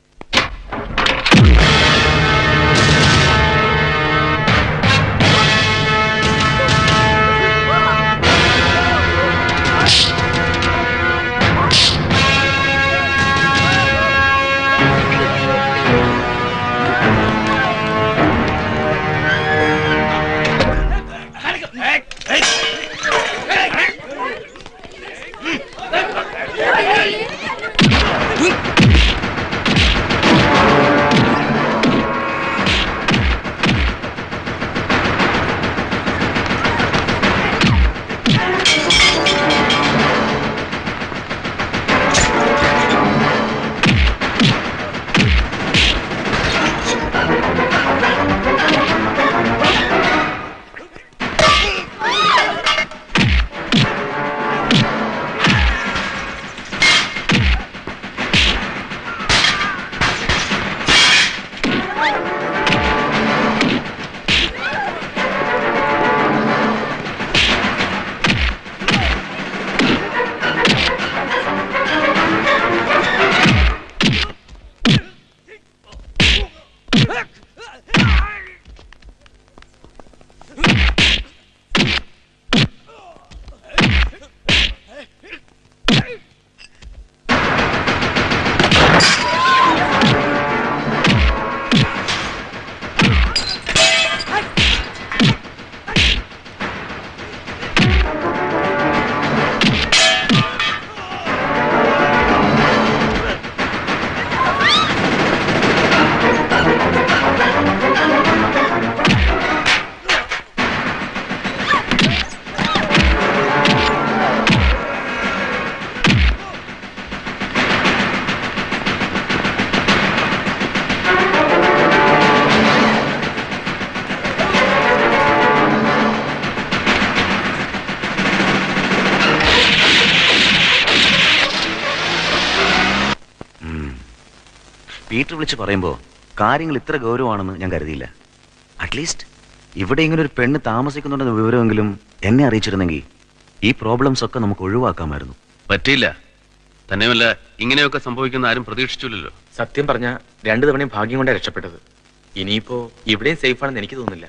S9: പീറ്റർ വിളിച്ച് പറയുമ്പോൾ കാര്യങ്ങൾ ഇത്ര ഗൗരവമാണെന്ന് ഞാൻ കരുതിയില്ല അറ്റ്ലീസ്റ്റ് ഇവിടെ ഇങ്ങനെ ഒരു പെണ്ണ് താമസിക്കുന്നുണ്ടെന്ന വിവരമെങ്കിലും എന്നെ അറിയിച്ചിരുന്നെങ്കിൽ ഈ പ്രോബ്ലംസ് ഒക്കെ നമുക്ക് ഒഴിവാക്കാമായിരുന്നു
S3: പറ്റിയില്ല തന്നെയുമല്ല ഇങ്ങനെയൊക്കെ സംഭവിക്കുന്ന ആരും പ്രതീക്ഷിച്ചില്ലല്ലോ
S4: സത്യം പറഞ്ഞ രണ്ടു തവണയും ഭാഗ്യം കൊണ്ടാണ് രക്ഷപ്പെട്ടത് ഇനിയിപ്പോ ഇവിടെയും സേഫ് ആണെന്ന് എനിക്ക് തോന്നുന്നില്ല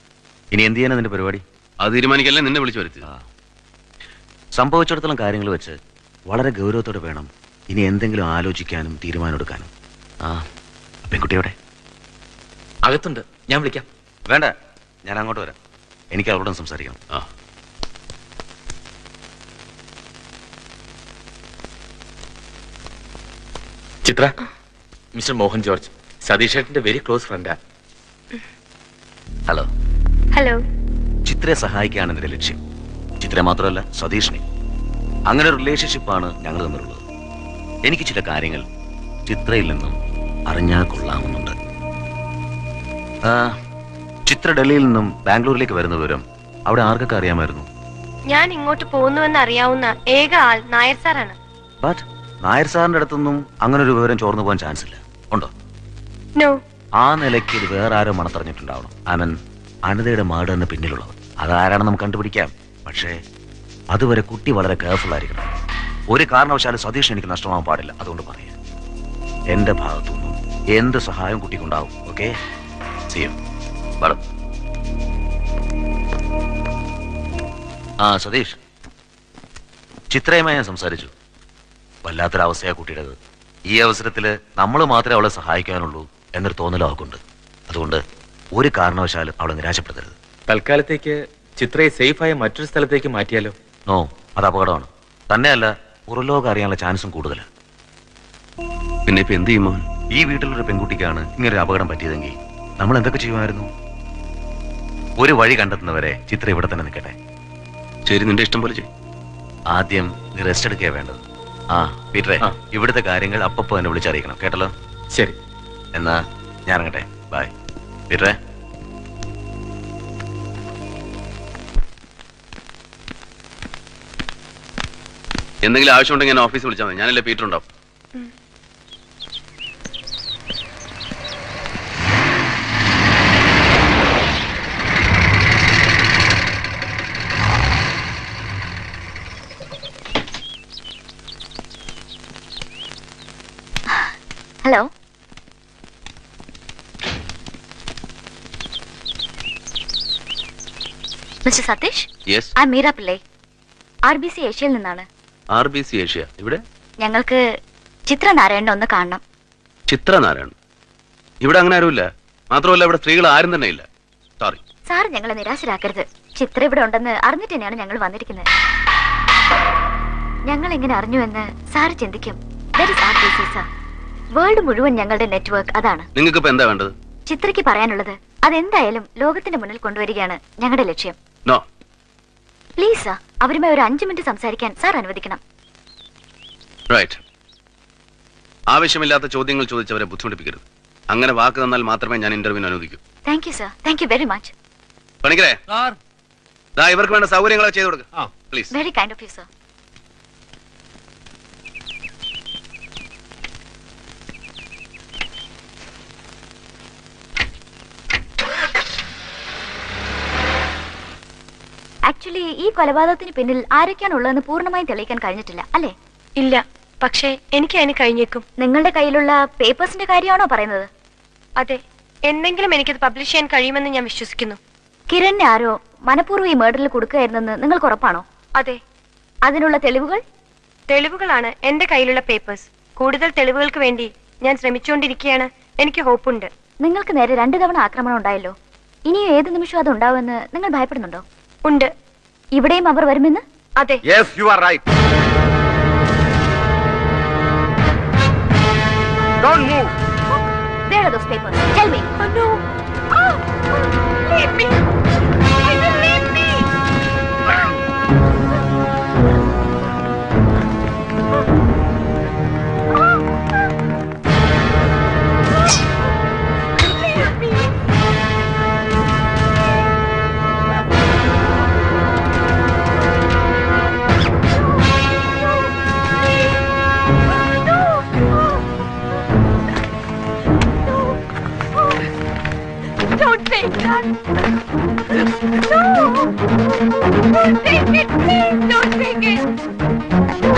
S9: ഇനി എന്ത് ചെയ്യാനാ നിന്റെ പരിപാടി
S3: അത് തീരുമാനിക്കല്ലേ നിന്നെ വിളിച്ചു വരുത്തി
S9: ആ. സംഭവിച്ചിടത്തോളം കാര്യങ്ങൾ വെച്ച് വളരെ ഗൗരവത്തോടെ വേണം ഇനി എന്തെങ്കിലും ആലോചിക്കാനും തീരുമാനമെടുക്കാനും ആ പെൺകുട്ടിയോടെ
S4: അകത്തുണ്ട് ഞാൻ വിളിക്കാം
S9: വേണ്ട ഞാൻ അങ്ങോട്ട് വരാം എനിക്ക് അവളോട് സംസാരിക്കണം
S3: ആ
S4: ചിത്ര മിസ്റ്റർ മോഹൻ ജോർജ് സതീഷ് ഏട്ടന്റെ വെരി ക്ലോസ് ഫ്രണ്ടാ
S9: ഹലോ
S1: ഹലോ
S9: ചിത്രയെ സഹായിക്കുകയാണ് എന്റെ ലക്ഷ്യം ചിത്രയെ മാത്രമല്ല സതീഷിനെ അങ്ങനെ ഒരു റിലേഷൻഷിപ്പാണ് ഞങ്ങൾ തമ്മിലുള്ളത് എനിക്ക് ചില കാര്യങ്ങൾ ചിത്രയിൽ നിന്നും അറിഞ്ഞാൽ കൊള്ളാമെന്നുണ്ട് ആ, ചിത്ര ഡൽഹിയിൽ നിന്നും ബാംഗ്ലൂരിലേക്ക് വരുന്ന വിവരം അവിടെ ആർക്കൊക്കെ അറിയാമായിരുന്നു
S1: ഞാൻ ഇങ്ങോട്ട് പോകുന്നുവെന്ന് അറിയാവുന്ന ഏക ആൾ നായർ സാറാണ്
S9: ബട്ട് നായർ സാറിന്റെ അടുത്തൊന്നും അങ്ങനെ ഒരു വിവരം ചോർന്നു പോകാൻ ചാൻസ് ഇല്ല ഉണ്ടോ
S1: നോ
S9: ആ നിലയ്ക്ക് ഇത് വേറെ ആരോ മണത്തറിഞ്ഞിട്ടുണ്ടാവണം അവൻ അനിതയുടെ മർഡറിന് പിന്നിലുള്ളവർ അതാരാണെന്ന് നമുക്ക് കണ്ടുപിടിക്കാം പക്ഷേ അതുവരെ കുട്ടി വളരെ കെയർഫുൾ ആയിരിക്കണം ഒരു കാരണവശാലും സതീഷ് എനിക്ക് നഷ്ടമാവാൻ പാടില്ല അതുകൊണ്ട് പറയാം എന്റെ ഭാഗത്തുനിന്നും എന്ത് സഹായം കുട്ടിക്കുണ്ടാവും ഓക്കെ ചെയ്യും വളം ആ സതീഷ് ചിത്രയുമായി ഞാൻ സംസാരിച്ചു വല്ലാത്തൊരവസ്ഥയാ കുട്ടിയുടേത് ഈ അവസരത്തിൽ നമ്മൾ മാത്രമേ അവളെ സഹായിക്കാനുള്ളൂ എന്നൊരു തോന്നൽ അവൾക്കുണ്ട് അതുകൊണ്ട് ഒരു കാരണവശാലും അവളെ നിരാശപ്പെടുത്തരുത്
S4: തൽക്കാലത്തേക്ക് ചിത്രയെ സേഫായ മറ്റൊരു സ്ഥലത്തേക്ക് മാറ്റിയാലോ
S9: നോ അത് അപകടമാണ് തന്നെയല്ല പുറലോകം അറിയാനുള്ള ചാൻസും കൂടുതലാണ്
S3: പിന്നെ ഇപ്പൊ എന്ത് ചെയ്യും മോഹൻ
S9: ഈ വീട്ടിലൊരു പെൺകുട്ടിക്കാണ് ഇങ്ങനൊരു അപകടം പറ്റിയതെങ്കിൽ നമ്മൾ എന്തൊക്കെ ചെയ്യുമായിരുന്നു ഒരു വഴി കണ്ടെത്തുന്നവരെ ചിത്ര ഇവിടെ തന്നെ നിൽക്കട്ടെ
S3: ശരി നിന്റെ ഇഷ്ടം പോലെ ചെയ്യും
S9: ആദ്യം നീ റെസ്റ്റ് എടുക്കുക വേണ്ടത് ആ പീറ്ററെ
S4: ആ.
S9: ഇവിടുത്തെ കാര്യങ്ങൾ അപ്പപ്പോ എന്നെ വിളിച്ചറിയിക്കണം കേട്ടല്ലോ
S4: ശരി
S9: എന്നാ ഞാൻ ഇറങ്ങട്ടെ ബൈ പീറ്ററെ
S3: എന്തെങ്കിലും ആവശ്യമുണ്ടെങ്കിൽ ഞാൻ ഓഫീസിൽ വിളിച്ചാൽ മതി ഞാനല്ലേ പീറ്റർ ഉണ്ടാവും
S7: ഹലോ മിസ്റ്റർ സതീഷ്
S3: യെസ്
S7: ആ മീര പിള്ളേ ആർ ബി സി ഏഷ്യയിൽ നിന്നാണ്
S3: ആർ ബി സി ഏഷ്യ ഇവിടെ
S7: ഞങ്ങൾക്ക് ചിത്ര നാരായണനെ ഒന്ന് കാണണം
S3: ചിത്ര നാരായണൻ ഇവിടെ അങ്ങനെ ആരുമില്ല മാത്രമല്ല ഇവിടെ സ്ത്രീകൾ ആരും തന്നെ ഇല്ല സോറി
S7: സാർ ഞങ്ങളെ നിരാശരാക്കരുത് ചിത്ര ഇവിടെ ഉണ്ടെന്ന് അറിഞ്ഞിട്ട് തന്നെയാണ് ഞങ്ങൾ വന്നിരിക്കുന്നത് ഞങ്ങൾ എങ്ങനെ അറിഞ്ഞു എന്ന് സാർ ചിന്തിക്കും That is our busy, sir. World മുഴുവൻ ഞങ്ങളുടെ നെറ്റ്വർക്ക് അതാണ്
S3: നിങ്ങൾക്ക് ഇപ്പൊ എന്താ വേണ്ടത്
S7: ചിത്രയ്ക്ക് പറയാനുള്ളത് അതെന്തായാലും ലോകത്തിന്റെ മുന്നിൽ കൊണ്ടുവരികയാണ് ഞങ്ങളുടെ ലക്ഷ്യം
S3: നോ
S7: പ്ലീസ് സാർ അവരുമായി ഒരു അഞ്ചു മിനിറ്റ് സംസാരിക്കാൻ സാർ അനുവദിക്കണം
S3: റൈറ്റ് ആവശ്യമില്ലാത്ത ചോദ്യങ്ങൾ ചോദിച്ചവരെ ബുദ്ധിമുട്ടിപ്പിക്കരുത് അങ്ങനെ വാക്ക് തന്നാൽ മാത്രമേ ഞാൻ ഇന്റർവ്യൂവിന് അനുവദിക്കൂ
S7: thank you sir thank you very much
S3: പണിക്കരേ ദാ ഇവർക്ക് വേണ്ട സൗകര്യങ്ങളൊക്കെ ചെയ്തു കൊടുക്കുക please
S7: very kind of you sir actually ഈ കൊലപാതകത്തിന് പിന്നിൽ ആരൊക്കെയാണ് ഉള്ളതെന്ന് പൂർണ്ണമായും തെളിയിക്കാൻ കഴിഞ്ഞിട്ടില്ല അല്ലേ
S1: ഇല്ല പക്ഷേ എനിക്ക് അതിന് കഴിഞ്ഞേക്കും
S7: നിങ്ങളുടെ കയ്യിലുള്ള പേപ്പേഴ്സിന്റെ കാര്യമാണോ പറയുന്നത്
S1: അതെ എന്തെങ്കിലും എനിക്കത് പബ്ലിഷ് ചെയ്യാൻ കഴിയുമെന്ന് ഞാൻ വിശ്വസിക്കുന്നു
S7: കിരണിനെ ആരോ മനഃപൂർവ്വം ഈ മേർഡറിൽ കൊടുക്കുകയായിരുന്നെന്ന് നിങ്ങൾക്ക് ഉറപ്പാണോ
S1: അതെ
S7: അതിനുള്ള തെളിവുകൾ
S1: തെളിവുകളാണ് എന്റെ കയ്യിലുള്ള പേപ്പേഴ്സ് കൂടുതൽ തെളിവുകൾക്ക് വേണ്ടി ഞാൻ ശ്രമിച്ചുകൊണ്ടിരിക്കുകയാണ് എനിക്ക് ഹോപ്പുണ്ട്
S7: നിങ്ങൾക്ക് നേരെ രണ്ടു തവണ ആക്രമണം ഉണ്ടായല്ലോ ഇനിയും ഏത് നിമിഷവും അത് ഉണ്ടാവുമെന്ന് നിങ്ങൾ ഭയപ്പെടുന്നുണ്ടോ
S1: ഉണ്ട്
S7: ഇവിടെയും അവർ വരുമെന്ന്
S1: അതെ
S3: yes you are right
S7: Where are those papers? Tell me.
S1: Oh, no. Oh, leave me. I will leave me. Leave me. Don't take that! No! Don't take it, please! Don't take it!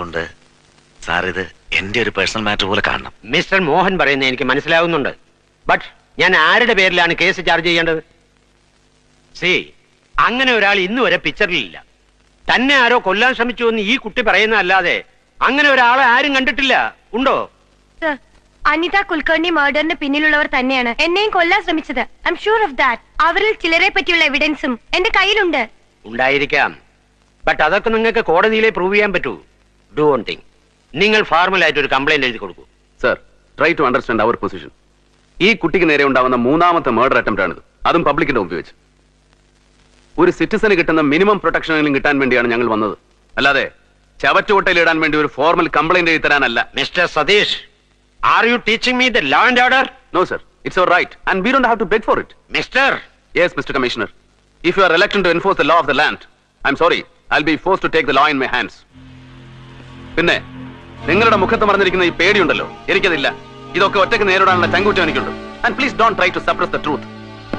S9: അതുകൊണ്ട് sir ഇത് എന്റെ ഒരു personal matter പോലെ കാണണം
S10: mister Mohan പറയുന്നത് എനിക്ക് മനസ്സിലാവുന്നുണ്ട് but ഞാൻ ആരുടെ പേരിലാണ് കേസ് ചാർജ് ചെയ്യേണ്ടത് സി അങ്ങനെ ഒരാൾ ഇന്ന് വരെ പിക്ചറിലില്ല തന്നെ ആരോ കൊല്ലാൻ ശ്രമിച്ചു എന്ന് ഈ കുട്ടി പറയുന്നതല്ലാതെ അങ്ങനെ ഒരാളെ ആരും കണ്ടിട്ടില്ല ഉണ്ടോ
S1: സർ അനിത കുൽക്കർണി മർഡറിന് പിന്നിലുള്ളവർ തന്നെയാണ് എന്നെയും കൊല്ലാൻ ശ്രമിച്ചത് I'm sure of that അവരിൽ ചിലരെ പറ്റിയുള്ള എവിഡൻസും എന്റെ കയ്യിലുണ്ട്
S10: ഉണ്ടായിരിക്കാം ബട്ട് അതൊക്കെ നിങ്ങൾക്ക് കോടതിയിലെ പ്രൂവ് ചെയ്യാൻ പറ്റൂ ഡു വൺ തിങ് നിങ്ങൾ ഫോർമലായിട്ട് ഒരു കംപ്ലൈന്റ് എഴുതി കൊടുക്കൂ
S3: sir try to understand our position ഈ കുട്ടിക്ക് നേരെ ഉണ്ടാവുന്ന മൂന്നാമത്തെ മർഡർ അറ്റംപ്റ്റ് ആണിത് അതും പബ്ലിക്കിന്റെ മുമ്പിൽ വെച്ച് ഒരു സിറ്റിസന് കിട്ടുന്ന മിനിമം പ്രൊട്ടക്ഷനെങ്കിലും കിട്ടാൻ വേണ്ടിയാണ് ഞങ്ങൾ വന്നത് അല്ലാതെ ചവറ്റുകൊട്ടയിൽ ഇടാൻ വേണ്ടി ഒരു ഫോർമൽ കംപ്ലൈന്റ് എഴുതി തരാനല്ല
S10: mister Satish are you teaching me the law and order
S3: no sir it's our right and we don't have to beg for it
S10: mister
S3: yes mister commissioner if you are elected to enforce the law of the land I'm sorry I be force to take the law in my hands പിന്നെ നിങ്ങളുടെ മുഖത്ത് മറന്നിരിക്കുന്ന ഈ പേടിയുണ്ടല്ലോ എനിക്കതില്ല ഇതൊക്കെ ഒറ്റയ്ക്ക് നേരിടാനുള്ള ചങ്കൂറ്റം എനിക്കുണ്ട് and please don't try to suppress the truth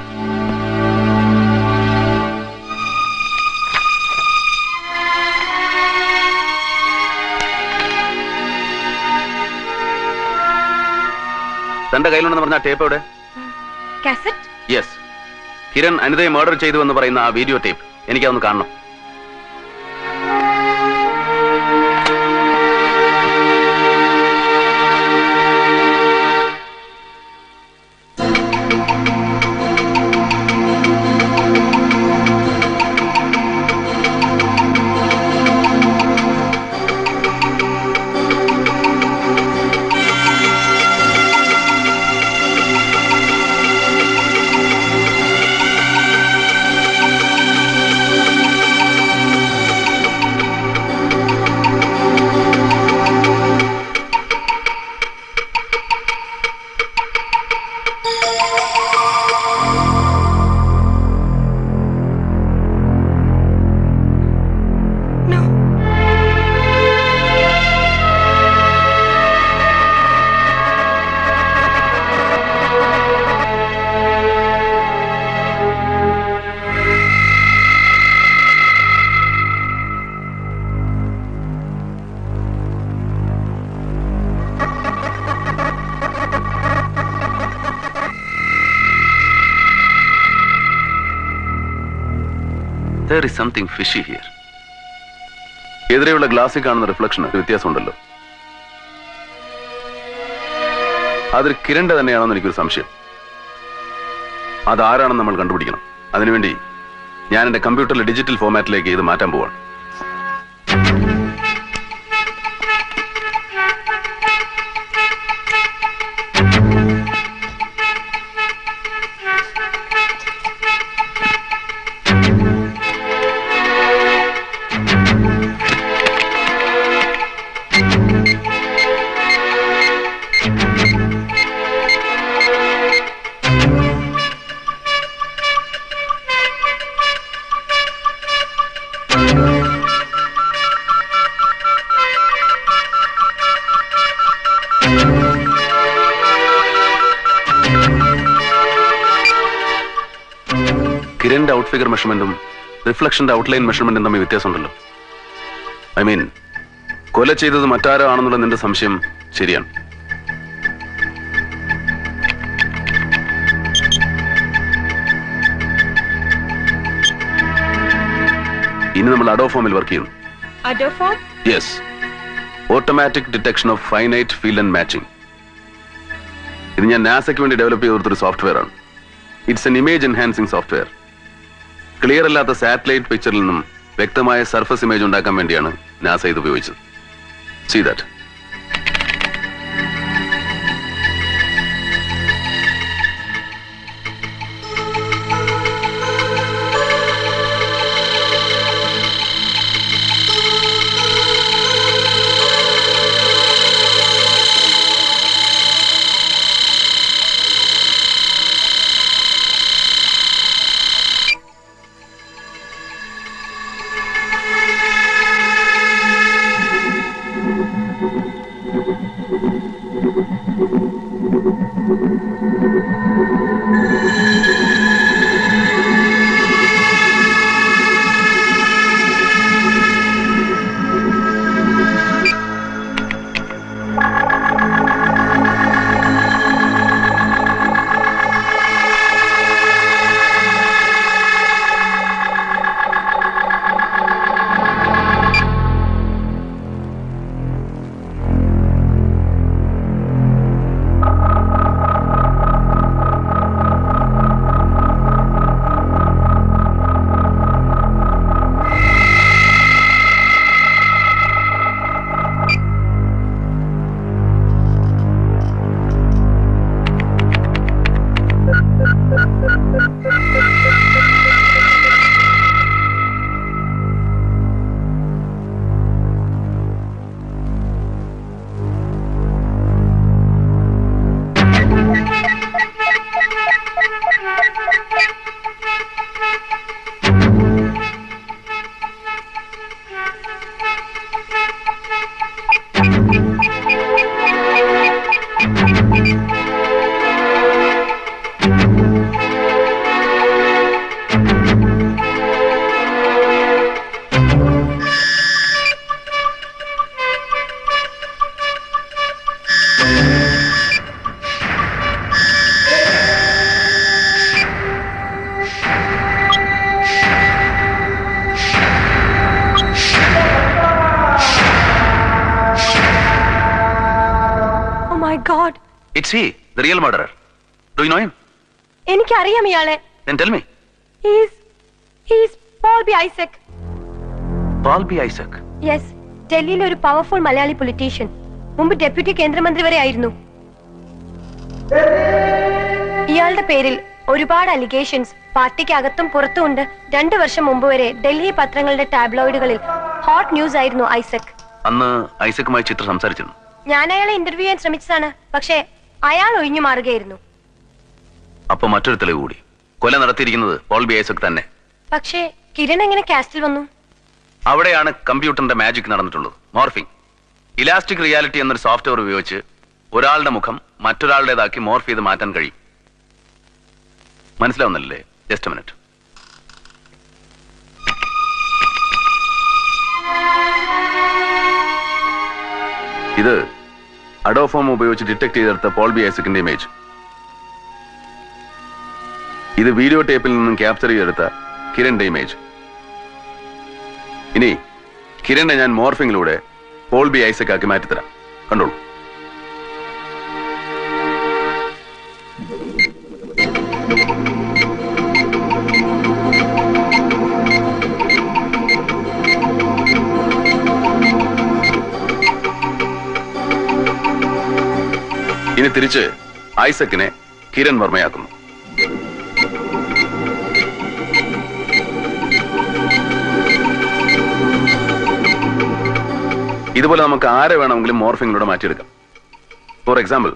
S3: തന്റെ കയ്യിലുണ്ടെന്ന് പറഞ്ഞ ടേപ്പ് എവിടെ
S1: കാസറ്റ്
S3: യെസ് കിരൺ അനിതയെ മർഡർ ചെയ്തു എന്ന് പറയുന്ന ആ വീഡിയോ ടേപ്പ് എനിക്കതൊന്ന് കാണണം There is something fishy here. എതിരെയുള്ള ഗ്ലാസ്സിൽ കാണുന്ന റിഫ്ലക്ഷൻ വ്യത്യാസമുണ്ടല്ലോ അതൊരു കിരണ്ട തന്നെയാണെന്ന് എനിക്കൊരു സംശയം അതാരാണെന്ന് നമ്മൾ കണ്ടുപിടിക്കണം അതിനുവേണ്ടി ഞാൻ എന്റെ കമ്പ്യൂട്ടറിലെ ഡിജിറ്റൽ ഫോമാറ്റിലേക്ക് ഇത് മാറ്റാൻ പോവാണ് കിരണിന്റെ ഔട്ട് ഫിഗർ മെഷർമെന്റും റിഫ്ലക്ഷന്റെ ഔട്ട്ലൈൻ മെഷർമെന്റും തമ്മിൽ വ്യത്യാസമുണ്ടല്ലോ ഐ മീൻ കൊല ചെയ്തത് മറ്റാരോ ആണെന്നുള്ള നിന്റെ സംശയം ശരിയാണ് ഇനി നമ്മൾ അഡോഫോമിൽ വർക്ക് ചെയ്യുന്നു
S1: അഡോഫോം
S3: yes automatic detection of finite field and matching ഇത് ഞാൻ നാസയ്ക്ക് വേണ്ടി ഡെവലപ്പ് ചെയ്ത ഒരു സോഫ്റ്റ്വെയർ ആണ് it's an image enhancing software clear അല്ലാത്ത സാറ്റലൈറ്റ് പിക്ചറിൽ നിന്നും വ്യക്തമായ സർഫസ് ഇമേജ് ഉണ്ടാക്കാൻ വേണ്ടിയാണ് നാസ ഇത് ഉപയോഗിച്ചത് see that Is he the real murderer? Do you know him?
S1: എനിക്കറിയാം ഇയാളെ
S3: Then tell me.
S1: He's he's Paul B Isaac
S3: Paul B. Isaac.
S1: Yes ഡൽഹിയിലെ ഒരു പവർഫുൾ മലയാളി പൊളിറ്റീഷ്യൻ മുമ്പ് ഡെപ്യൂട്ടി കേന്ദ്രമന്ത്രി വരെ ആയിരുന്നു ഇയാളുടെ പേരിൽ ഒരുപാട് അലിഗേഷൻസ് പാർട്ടിക്ക് അകത്തും പുറത്തും ഉണ്ട് രണ്ടു വർഷം മുമ്പ് വരെ ഡൽഹി പത്രങ്ങളുടെ ടാബ്ലോയിഡുകളിൽ ഹോട്ട് ന്യൂസ് ആയിരുന്നു ഐസക്
S3: അന്ന് ഐസക്കുമായി ചിത്ര സംസാരിച്ചിരുന്നു
S1: ഞാൻ അയാളെ ഇന്റർവ്യൂ ചെയ്യാൻ ശ്രമിച്ചതാണ് പക്ഷേ അയാൾ ഒഴിഞ്ഞു മാറുകയായിരുന്നു
S3: അപ്പൊ മറ്റൊരു തെളിവ് കൂടി കൊല നടത്തിയിരിക്കുന്നത് പോൾ ബി ഐസക് തന്നെ
S1: പക്ഷേ കിരൺ എങ്ങനെ കാസ്റ്റിൽ വന്നു
S3: അവിടെയാണ് കമ്പ്യൂട്ടറിന്റെ മാജിക് നടന്നിട്ടുള്ളത് മോർഫിംഗ് ഇലാസ്റ്റിക് റിയാലിറ്റി എന്നൊരു സോഫ്റ്റ്വെയർ ഉപയോഗിച്ച് ഒരാളുടെ മുഖം മറ്റൊരാളുടേതാക്കി മോർഫ് ചെയ്ത് മാറ്റാൻ കഴിയും മനസ്സിലാവുന്നില്ലേ ജസ്റ്റ് മിനിറ്റ് ഇത് അഡോഫോം ഉപയോഗിച്ച് ഡിറ്റക്ട് ചെയ്തെടുത്ത പോൾ ബി ഐസക്കിന്റെ ഇമേജ് ഇത് വീഡിയോ ടേപ്പിൽ നിന്നും ക്യാപ്ചർ ചെയ്തെടുത്ത കിരണിന്റെ ഇമേജ് ഇനി കിരണിനെ ഞാൻ മോർഫിംഗിലൂടെ പോൾ ബി ഐസക് ആക്കി മാറ്റിത്തരാം കണ്ടോളൂ ഇനി തിരിച്ച് ഐസക്കിനെ കിരൺ വർമ്മയാക്കുന്നു ഇതുപോലെ നമുക്ക് ആരെ വേണമെങ്കിലും മോർഫിങ്ങിലൂടെ മാറ്റിയെടുക്കാം for example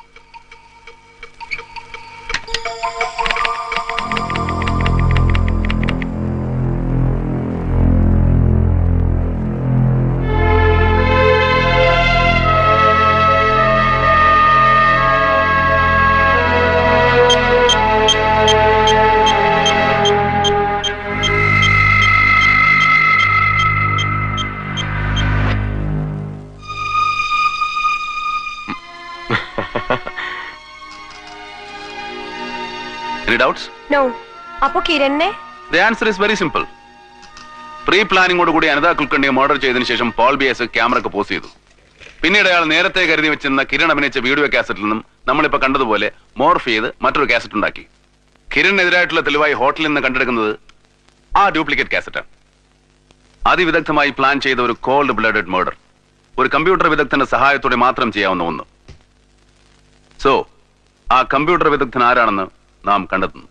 S3: any doubts
S1: no അപ്പോ കിരണിനെ
S3: the answer is very simple pre പ്ലാനിങ്ങോട് കൂടി അനിതാ കുൽക്കണ്ണിയെ മർഡർ ചെയ്തതിനു ശേഷം പോൾ ബി എസ് ക്യാമറക്ക് പോസ് ചെയ്തു പിന്നീട് അയാൾ നേരത്തെ കരുതി വെച്ചിരുന്ന കിരൺ അഭിനയിച്ച വീഡിയോ കാസറ്റിൽ നിന്നും നമ്മളിപ്പോ കണ്ടതുപോലെ മോർഫ് ചെയ്ത് മറ്റൊരു കാസറ്റ് ഉണ്ടാക്കി കിരണിനെതിരായിട്ടുള്ള തെളിവായി ഹോട്ടലിൽ നിന്ന് കണ്ടെടുക്കുന്നത് ആ ഡ്യൂപ്ലിക്കേറ്റ് കാസറ്റാണ് അതിവിദഗ്ധമായി പ്ലാൻ ചെയ്ത ഒരു കോൾഡ് ബ്ലഡഡ് മർഡർ ഒരു കമ്പ്യൂട്ടർ വിദഗ്ധന്റെ സഹായത്തോടെ മാത്രം ചെയ്യാവുന്ന ഒന്ന് സോ ആ കമ്പ്യൂട്ടർ വിദഗ്ധൻ ആരാണെന്ന് നാം കണ്ടെത്തുന്നു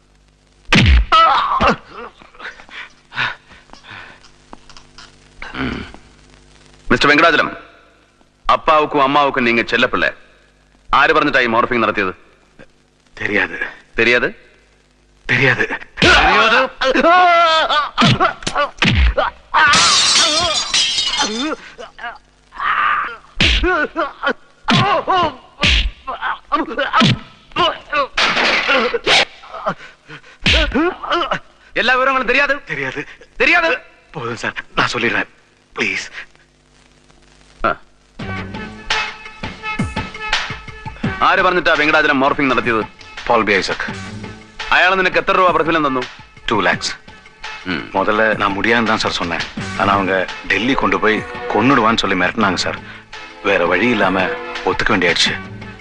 S3: മിസ്റ്റർ വെങ്കടാചലം അപ്പാവുക്കും അമ്മാവുക്കും നീங்க ചെല്ലപ്പിള്ളേ ആര് പറഞ്ഞിട്ടായി മോർഫിംഗ് നടത്തിയത്
S11: தெரியாது
S3: தெரியாது
S11: தெரியாது
S3: எல்லா விவரங்களும் தெரியாது
S11: தெரியாது
S3: தெரியாது
S11: போதும் சார் நான் சொல்லிடுறேன் ப்ளீஸ்
S3: ആര് പറഞ്ഞിട്ടാ വെങ്കടാചലം മോർഫിംഗ് നടത്തിയത്
S11: பால் பி ஐசக்
S3: അയാൾ നിനക്ക് എത്ര രൂപ പ്രതിഫലം തന്നു
S11: டூ லேக்ஸ் முதல்ல நான் முடியாதுன்னு தான் சார் சொன்னேன் ஆனா அவங்க டெல்லி கொண்டு போய் கொன்னுடுவான்னு சொல்லி மிரட்டினாங்க சார் வேற வழி இல்லாம ஒத்துக்க வேண்டியாச்சு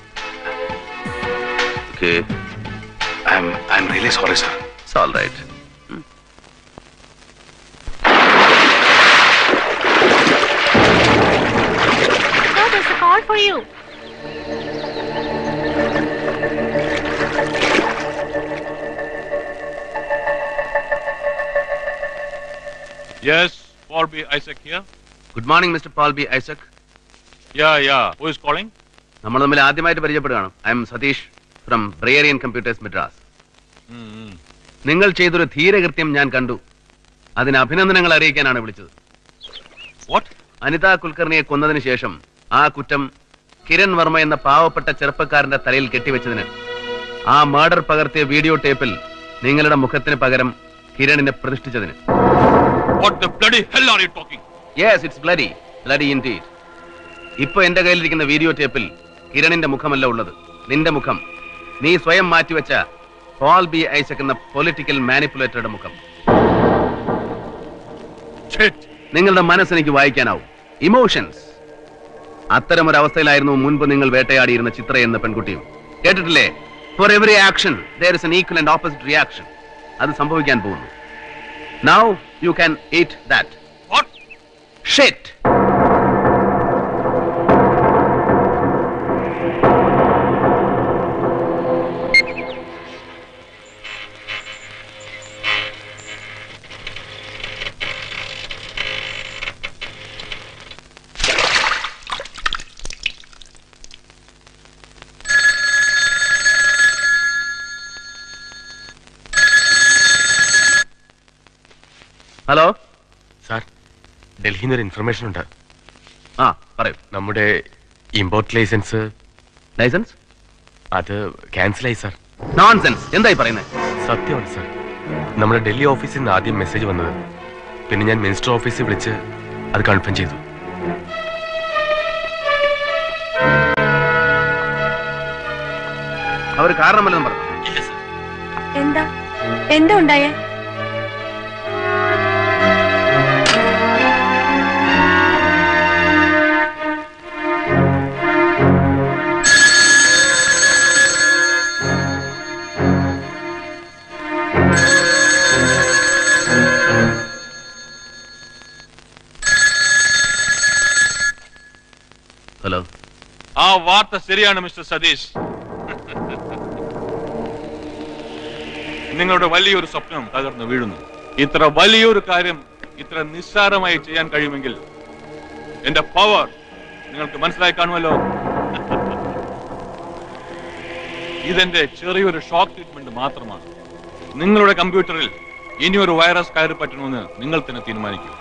S3: okay
S11: I'm I'm really sorry sir
S3: It's all right.
S8: Sir, there's a call for you.
S12: Yes, Paul B. Isaac here.
S3: Good morning mister Paul B Isaac
S12: Yeah, yeah. Who is calling?
S3: നമ്മൾ തമ്മിൽ ആദ്യമായിട്ട് പരിചയപ്പെടുകയാണ് I'm Satish from ബ്രിയറിയൻ computers Madras നിങ്ങൾ ചെയ്തൊരു ധീരകൃത്യം ഞാൻ കണ്ടു അതിന് അഭിനന്ദനങ്ങൾ അറിയിക്കാനാണ് വിളിച്ചത്
S12: What?
S3: അനിത കുൽക്കർണിയെ കൊന്നതിന് ശേഷം ആ കുറ്റം കിരൺ വർമ്മ എന്ന പാവപ്പെട്ട ചെറുപ്പക്കാരന്റെ തലയിൽ കെട്ടിവെച്ചതിന് ആ മർഡർ പകർത്തിയ വീഡിയോ ടേപ്പിൽ നിങ്ങളുടെ മുഖത്തിന് പകരം കിരണിനെ പ്രതിഷ്ഠിച്ചതിന്
S12: What the bloody hell are you talking?
S3: Yes it's bloody bloody indeed ഇപ്പൊ എന്റെ കയ്യിലിരിക്കുന്ന വീഡിയോ ടേപ്പിൽ കിരണിന്റെ മുഖമല്ല ഉള്ളത് നിന്റെ മുഖം നീ സ്വയം മാറ്റിവെച്ച പോൾ ബി ഐസക് എന്ന പൊളിറ്റിക്കൽ മാനിപ്പുലേറ്ററുടെ മുഖം നിങ്ങളുടെ മനസ്സ് എനിക്ക് വായിക്കാനാവും ഇമോഷൻസ് അത്തരം ഒരു അവസ്ഥയിലായിരുന്നു മുൻപ് നിങ്ങൾ വേട്ടയാടിയിരുന്ന ചിത്ര എന്ന പെൺകുട്ടിയും കേട്ടിട്ടില്ലേ for every action there is an equal and opposite reaction അത് സംഭവിക്കാൻ പോകുന്നു now you can eat that shit hello
S13: sir ഡൽഹിയിൽ നിന്ന് ഒരു ഇൻഫർമേഷൻ ഉണ്ട്
S3: ആ പറയൂ
S13: നമ്മുടെ ഇമ്പോർട്ട് ലൈസൻസ്
S3: ലൈസൻസ്
S13: അത് ക്യാൻസലായി സാർ
S3: നോൺസെൻസ് എന്തായി പറയുന്നത്
S13: സത്യമാണ് സാർ നമ്മുടെ ഡൽഹി ഓഫീസിൽ നിന്ന് ആദ്യം മെസ്സേജ് വന്നത് പിന്നെ ഞാൻ മിനിസ്റ്റർ ഓഫീസിൽ വിളിച്ച് അത് കൺഫേം ചെയ്തു
S3: അവർ കാരണമല്ലെന്ന് പറഞ്ഞു
S1: എന്താ എന്താ ഉണ്ടായേ
S3: ഹലോ
S12: ആ വാർത്ത ശരിയാണ് മിസ്റ്റർ സതീഷ് നിങ്ങളുടെ വലിയൊരു സ്വപ്നം തകർന്നു വീഴുന്നു ഇത്ര വലിയൊരു കാര്യം ഇത്ര നിസ്സാരമായി ചെയ്യാൻ കഴിയുമെങ്കിൽ എന്റെ പവർ നിങ്ങൾക്ക് മനസ്സിലായി കാണുമല്ലോ ഇതെന്റെ ചെറിയൊരു ഷോക്ക് ട്രീറ്റ്മെന്റ് മാത്രമാണ് നിങ്ങളുടെ കമ്പ്യൂട്ടറിൽ ഇനിയൊരു വൈറസ് കയറി പറ്റണമെന്ന് നിങ്ങൾ തന്നെ തീരുമാനിക്കും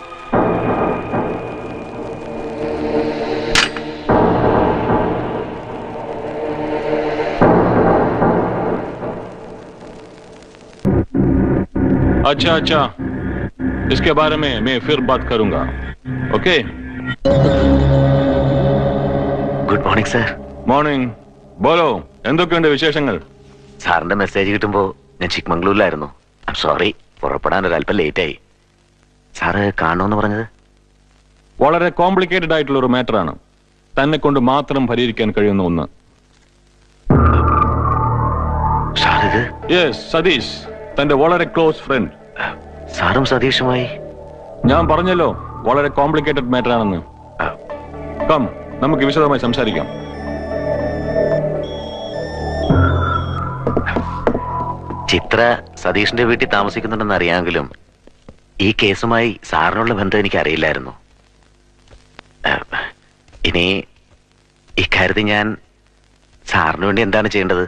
S12: अच्छा अच्छा इसके बारे में मैं फिर बात करूंगा okay
S9: good morning sir
S12: morning ബോലോ എന്തൊക്കെയുണ്ട് വിശേഷങ്ങൾ
S9: സാറിന്റെ മെസ്സേജ് കിട്ടുമ്പോൾ ഞാൻ ചിക്മംഗ്ലൂരിലായിരുന്നു ഐം സോറി പുറപ്പെടാൻ ഒരല്പം ലേറ്റ് ആയി സാറ് കാണുമെന്ന് പറഞ്ഞത്
S12: വളരെ കോംപ്ലിക്കേറ്റഡ് ആയിട്ടുള്ള ഒരു മാറ്ററാണ് തന്നെ കൊണ്ട് മാത്രം പരിഹരിക്കാൻ കഴിയുന്ന ഒന്ന് യെസ് സതീഷ് തന്റെ വളരെ ക്ലോസ് ഫ്രണ്ട്
S9: സാറും സതീഷുമായി
S12: ഞാൻ പറഞ്ഞല്ലോ വളരെ കോംപ്ലിക്കേറ്റഡ് മാറ്റർ ആണെന്ന് കം നമുക്ക് വിശദമായി സംസാരിക്കാം
S9: ചിത്ര സതീഷിന്റെ വീട്ടിൽ താമസിക്കുന്നുണ്ടെന്ന് അറിയാമെങ്കിലും ഈ കേസുമായി സാറിനുള്ള ബന്ധം എനിക്ക് അറിയില്ലായിരുന്നു ഏഹ്, ഇനി ഇക്കാര്യത്തിൽ ഞാൻ സാറിന് വേണ്ടി എന്താണ് ചെയ്യേണ്ടത്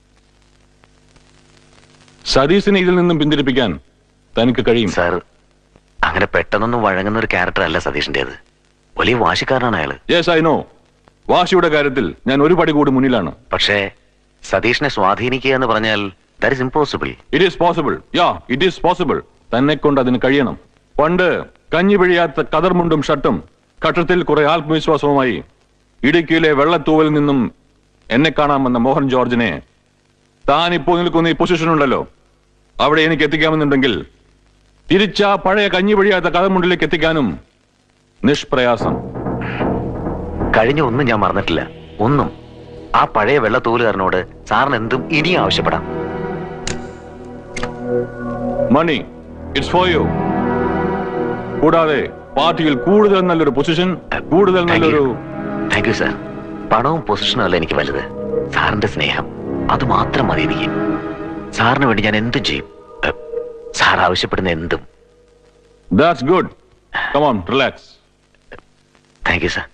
S12: സതീഷിനെ ഇതിൽ നിന്നും പിന്തിരിപ്പിക്കാൻ തനിക്ക് കഴിയും
S9: സാർ അങ്ങനെ പെട്ടെന്നൊന്നും വഴങ്ങുന്ന ഒരു ക്യാരക്ടർ അല്ല സതീഷിന്റേത് വലിയ വാശിക്കാരനാണ് അയാള്
S12: യെസ് ഐ നോ വാശിയുടെ കാര്യത്തിൽ ഞാൻ ഒരു പടി കൂടി മുന്നിലാണ്
S9: പക്ഷേ സതീഷിനെ സ്വാധീനിക്കുക എന്ന് പറഞ്ഞാൽ that is impossible
S12: it is possible yeah it is possible തന്നെ കൊണ്ട് അതിന് കഴിയണം പണ്ട് കഞ്ഞി പിഴിയാത്ത കതർമുണ്ടും ഷർട്ടും കട്ടത്തിൽ കുറെ ആത്മവിശ്വാസവുമായി ഇടുക്കിയിലെ വെള്ളത്തൂവലിൽ നിന്നും എന്നെ കാണാൻ വന്ന മോഹൻ ജോർജിനെ താൻ ഇപ്പോൾ നിൽക്കുന്ന ഈ പൊസിഷൻ ഉണ്ടല്ലോ അവിടെ എനിക്ക് എത്തിക്കാമെന്നുണ്ടെങ്കിൽ തിരിച്ച പഴയ കഞ്ഞി പിഴിയാത്ത കതർമുണ്ടിലേക്ക് എത്തിക്കാനും നിഷ്പ്രയാസം
S9: കഴിഞ്ഞ ഒന്നും ഞാൻ മറന്നിട്ടില്ല ഒന്നും ആ പഴയ വെള്ളത്തൂലുകാരനോട് സാറിന് എന്തും ഇനിയും ആവശ്യപ്പെടാം
S12: മണി ഇറ്റ്സ് ഫോർ യു കൂടാതെ പാർട്ടിയിൽ കൂടുതൽ നല്ലൊരു പൊസിഷൻ കൂടുതൽ നല്ലൊരു
S9: താങ്ക് യു സാർ പണവും പൊസിഷനും അല്ല എനിക്ക് വലുത് സാറിന്റെ സ്നേഹം അത് മാത്രം മതി എനിക്ക് സാറിന് വേണ്ടി ഞാൻ എന്തും ചെയ്യും ഏഹ്, സാർ ആവശ്യപ്പെടുന്ന എന്തും
S12: that's good come on relax
S9: thank you sir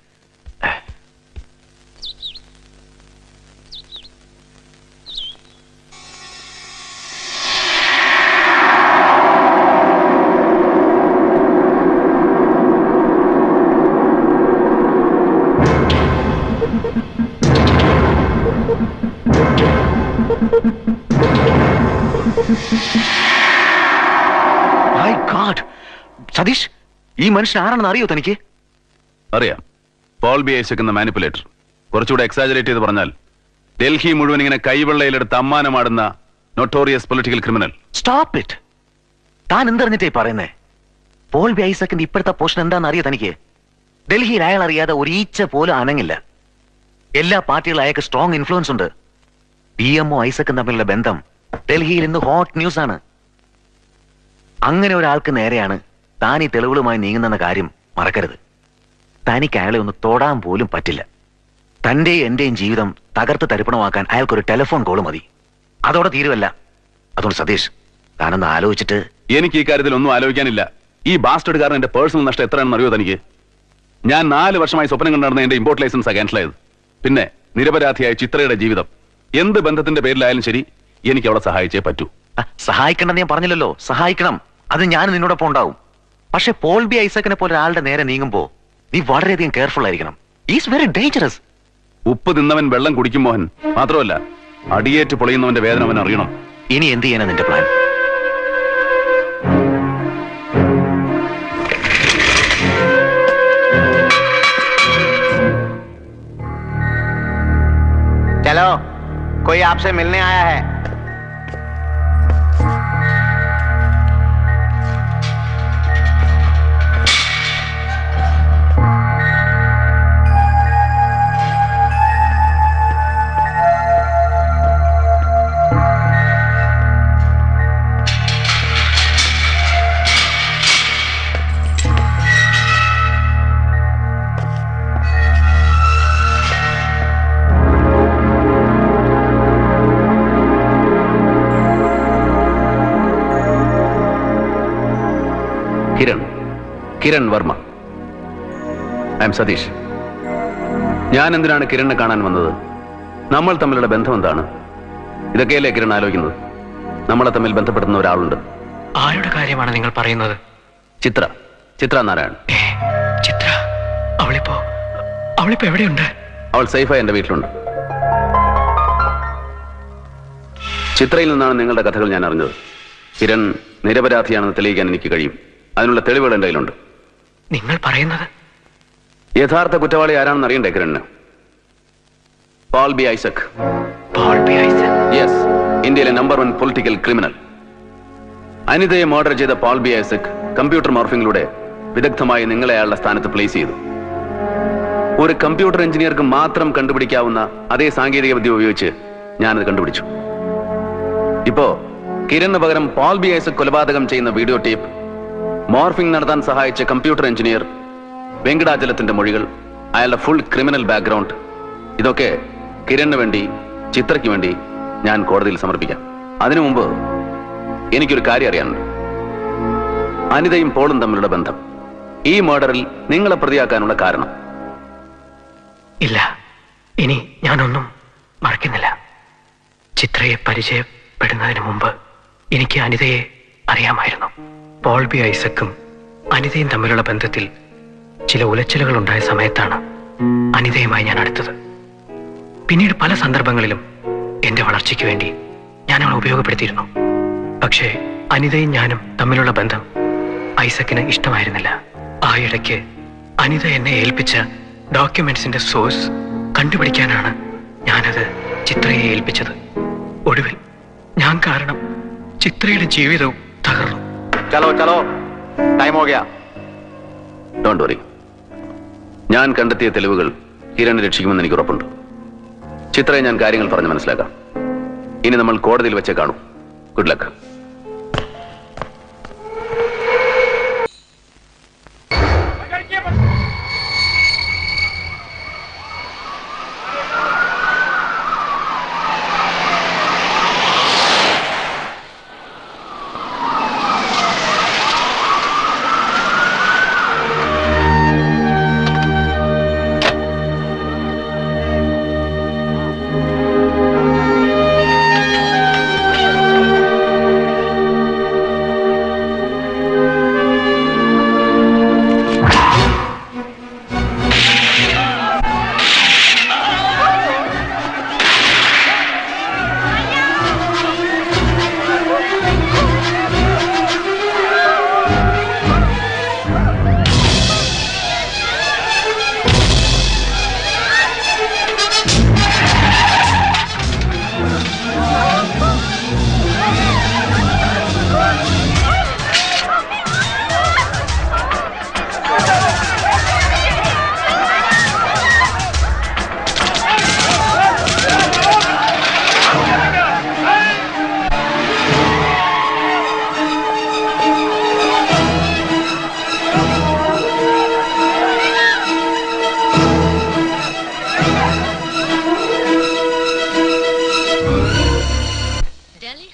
S9: my god Satish ഈ മനുഷ്യൻ ആരാണെന്ന് അറിയോ തനിക്ക്
S3: അറിയാം പോൾ ബി ഐസക് എന്ന മാനിപ്പുലേറ്റർ കുറച്ചുകൂടെ എക്സാജറേറ്റ് ചെയ്ത് പറഞ്ഞാൽ ഡൽഹി മുഴുവൻ ഇങ്ങനെ കൈവെള്ളയിലെടുത്ത് അമ്മാനമാടുന്ന notorious political criminal
S9: stop it താൻ എന്തറിഞ്ഞിട്ടേ പറയുന്നേ പോൾ ബി ഐസക്കിന്റെ ഇപ്പോഴത്തെ പോഷൻ എന്താണെന്ന് അറിയോ തനിക്ക് ഡൽഹിയിൽ അയാൾ അറിയാതെ ഒരു ഈച്ച പോലും അനങ്ങില്ല എല്ലാ പാർട്ടികളും അയാൾക്ക് സ്ട്രോങ് ഇൻഫ്ലുവൻസ് ഉണ്ട് പി എം ഒ ഐസക്കും തമ്മിലുള്ള ബന്ധം ഡൽഹിയിൽ ഇന്ന് ഹോട്ട് ന്യൂസ് ആണ് അങ്ങനെ ഒരാൾക്ക് നേരെയാണ് താൻ ഈ തെളിവുകളുമായി നീങ്ങുന്നെന്ന കാര്യം മറക്കരുത് തനിക്ക് അയാളെ ഒന്ന് തൊടാൻ പോലും പറ്റില്ല തന്റെയും എന്റെയും ജീവിതം തകർത്ത് തരിപ്പണമാക്കാൻ അയാൾക്കൊരു ടെലിഫോൺ കോൾ മതി അതോടെ തീരുവല്ല അതുകൊണ്ട് സതീഷ് താനൊന്ന് ആലോചിച്ചിട്ട്
S3: എനിക്ക് ഈ കാര്യത്തിൽ ഒന്നും ആലോചിക്കാനില്ല ഈ ബാസ്റ്റഡ് കാരണം എന്റെ പേഴ്സണൽ നഷ്ടം എത്രയാണെന്ന് അറിയോ തനിക്ക് ഞാൻ നാല് വർഷമായി സ്വപ്നം കണ്ടു നടന്ന എന്റെ ഇമ്പോർട്ട് ലൈസൻസ് ക്യാൻസൽ ആയത് പിന്നെ നിരപരാധിയായ ചിത്രയുടെ ജീവിതം എന്ത് ബന്ധത്തിന്റെ പേരിലായാലും ശരി എനിക്ക് അവളെ സഹായിച്ചേ പറ്റൂ
S9: ആ, സഹായിക്കണമെന്ന് ഞാൻ പറഞ്ഞില്ലല്ലോ സഹായിക്കണം അത് ഞാൻ നിന്നോടൊപ്പം ഉണ്ടാവും പക്ഷെ പോൾ ബി ഐസക്കിനെ പോലെ ഒരാളുടെ നേരെ നീങ്ങുമ്പോ നീ വളരെയധികം കെയർഫുൾ ആയിരിക്കണം ഈസ് വെരി ഡേഞ്ചറസ്
S3: ഉപ്പ് തിന്നവൻ വെള്ളം കുടിക്കും മോഹൻ മാത്രമല്ല അടിയേറ്റ് പൊളിയുന്നവന്റെ വേദന അവൻ അറിയണം
S9: ഇനി എന്ത് ചെയ്യാനാ നിന്റെ പ്ലാൻ
S14: चलो कोई आपसे मिलने आया है
S3: കിരൺ കിരൺ വർമ്മ ഐ എം സതീഷ് ഞാൻ എന്തിനാണ് കിരണിനെ കാണാൻ വന്നത് നമ്മൾ തമ്മിലുള്ള ബന്ധം എന്താണ് ഇതൊക്കെയല്ലേ കിരൺ ആലോചിക്കുന്നത് നമ്മളെ തമ്മിൽ ബന്ധപ്പെടുന്ന ഒരാളുണ്ട്
S5: ആരുടെ കാര്യമാണ് നിങ്ങൾ പറയുന്നത്
S3: ചിത്ര ചിത്ര നാരായൺ
S5: ചിത്ര അവളിപ്പോ അവളിപ്പോ എവിടെയുണ്ട്
S3: അവൾ സേഫായി എന്റെ വീട്ടിലുണ്ട് ചിത്രയിൽ നിന്നാണ് നിങ്ങളുടെ കഥകൾ ഞാൻ അറിഞ്ഞത് കിരൺ നിരപരാധിയാണെന്ന് തെളിയിക്കാൻ എനിക്ക് കഴിയും അതിനുള്ള തെളിവുകൾ എന്റെ കയ്യിലുണ്ട്
S5: നിങ്ങൾ പറയുന്നത്
S3: യഥാർത്ഥ കുറ്റവാളി ആരാണെന്ന് അറിയണ്ടേ കിരണിന് പോൾ ബി ഐസക് യെസ് ഇന്ത്യയിലെ നമ്പർ വൺ പൊളിറ്റിക്കൽ ക്രിമിനൽ അനിതയെ മർഡർ ചെയ്ത പോൾ ബി ഐസക് കമ്പ്യൂട്ടർ മോർഫിംഗിലൂടെ വിദഗ്ധമായി നിങ്ങളെ അയാളുടെ സ്ഥാനത്ത് പ്ലേസ് ചെയ്തു ഒരു കമ്പ്യൂട്ടർ എഞ്ചിനീയർക്ക് മാത്രം കണ്ടുപിടിക്കാവുന്ന അതേ സാങ്കേതിക വിദ്യ ഉപയോഗിച്ച് ഞാനത് കണ്ടുപിടിച്ചു ഇപ്പോ കിരണിന് പകരം പോൾ ബി ഐസക് കൊലപാതകം ചെയ്യുന്ന വീഡിയോ ടേപ്പ് മോർഫിംഗ് നടത്താൻ സഹായിച്ച കമ്പ്യൂട്ടർ എഞ്ചിനീയർ വെങ്കടാചലത്തിന്റെ മൊഴികൾ അയാളുടെ ഫുൾ ക്രിമിനൽ ബാക്ക്ഗ്രൗണ്ട് ഇതൊക്കെ കിരണിന് വേണ്ടി ചിത്രയ്ക്ക് വേണ്ടി ഞാൻ കോടതിയിൽ സമർപ്പിക്കാം അതിനു മുമ്പ് എനിക്കൊരു കാര്യം അറിയാനുണ്ട് അനിതയും പോളും തമ്മിലുള്ള ബന്ധം ഈ മർഡറിൽ നിങ്ങളെ പ്രതിയാക്കാനുള്ള കാരണം
S5: ഇല്ല ഇനി ഞാനൊന്നും മറക്കുന്നില്ല ചിത്രയെ പരിചയപ്പെടുന്നതിന് മുമ്പ് എനിക്ക് അനിതയെ അറിയാമായിരുന്നു പോൾ ബി ഐസക്കും അനിതയും തമ്മിലുള്ള ബന്ധത്തിൽ ചില ഉലച്ചിലുകൾ ഉണ്ടായ സമയത്താണ് അനിതയുമായി ഞാൻ അടുത്തത് പിന്നീട് പല സന്ദർഭങ്ങളിലും എന്റെ വളർച്ചയ്ക്ക് വേണ്ടി ഞാൻ അവളെ ഉപയോഗപ്പെടുത്തിയിരുന്നു പക്ഷേ അനിതയും ഞാനും തമ്മിലുള്ള ബന്ധം ഐസക്കിന് ഇഷ്ടമായിരുന്നില്ല ആ ഇടയ്ക്ക് അനിത എന്നെ ഏൽപ്പിച്ച ഡോക്യുമെന്റ്സിന്റെ സോഴ്സ് കണ്ടുപിടിക്കാനാണ് ഞാനത് ചിത്രയെ ഏൽപ്പിച്ചത് ഒടുവിൽ ഞാൻ കാരണം ചിത്രയുടെ ജീവിതവും തകർന്നു
S3: ചലോ ചലോ ടൈം ഹോ ഗയാ ഡോണ്ട് വറി ഞാൻ കണ്ടെത്തിയ തെളിവുകൾ കിരണ് രക്ഷിക്കുമെന്ന് എനിക്ക് ഉറപ്പുണ്ട് ചിത്രയെ ഞാൻ കാര്യങ്ങൾ പറഞ്ഞ് മനസ്സിലാക്കാം ഇനി നമ്മൾ കോടതിയിൽ വെച്ചേ കാണൂ good luck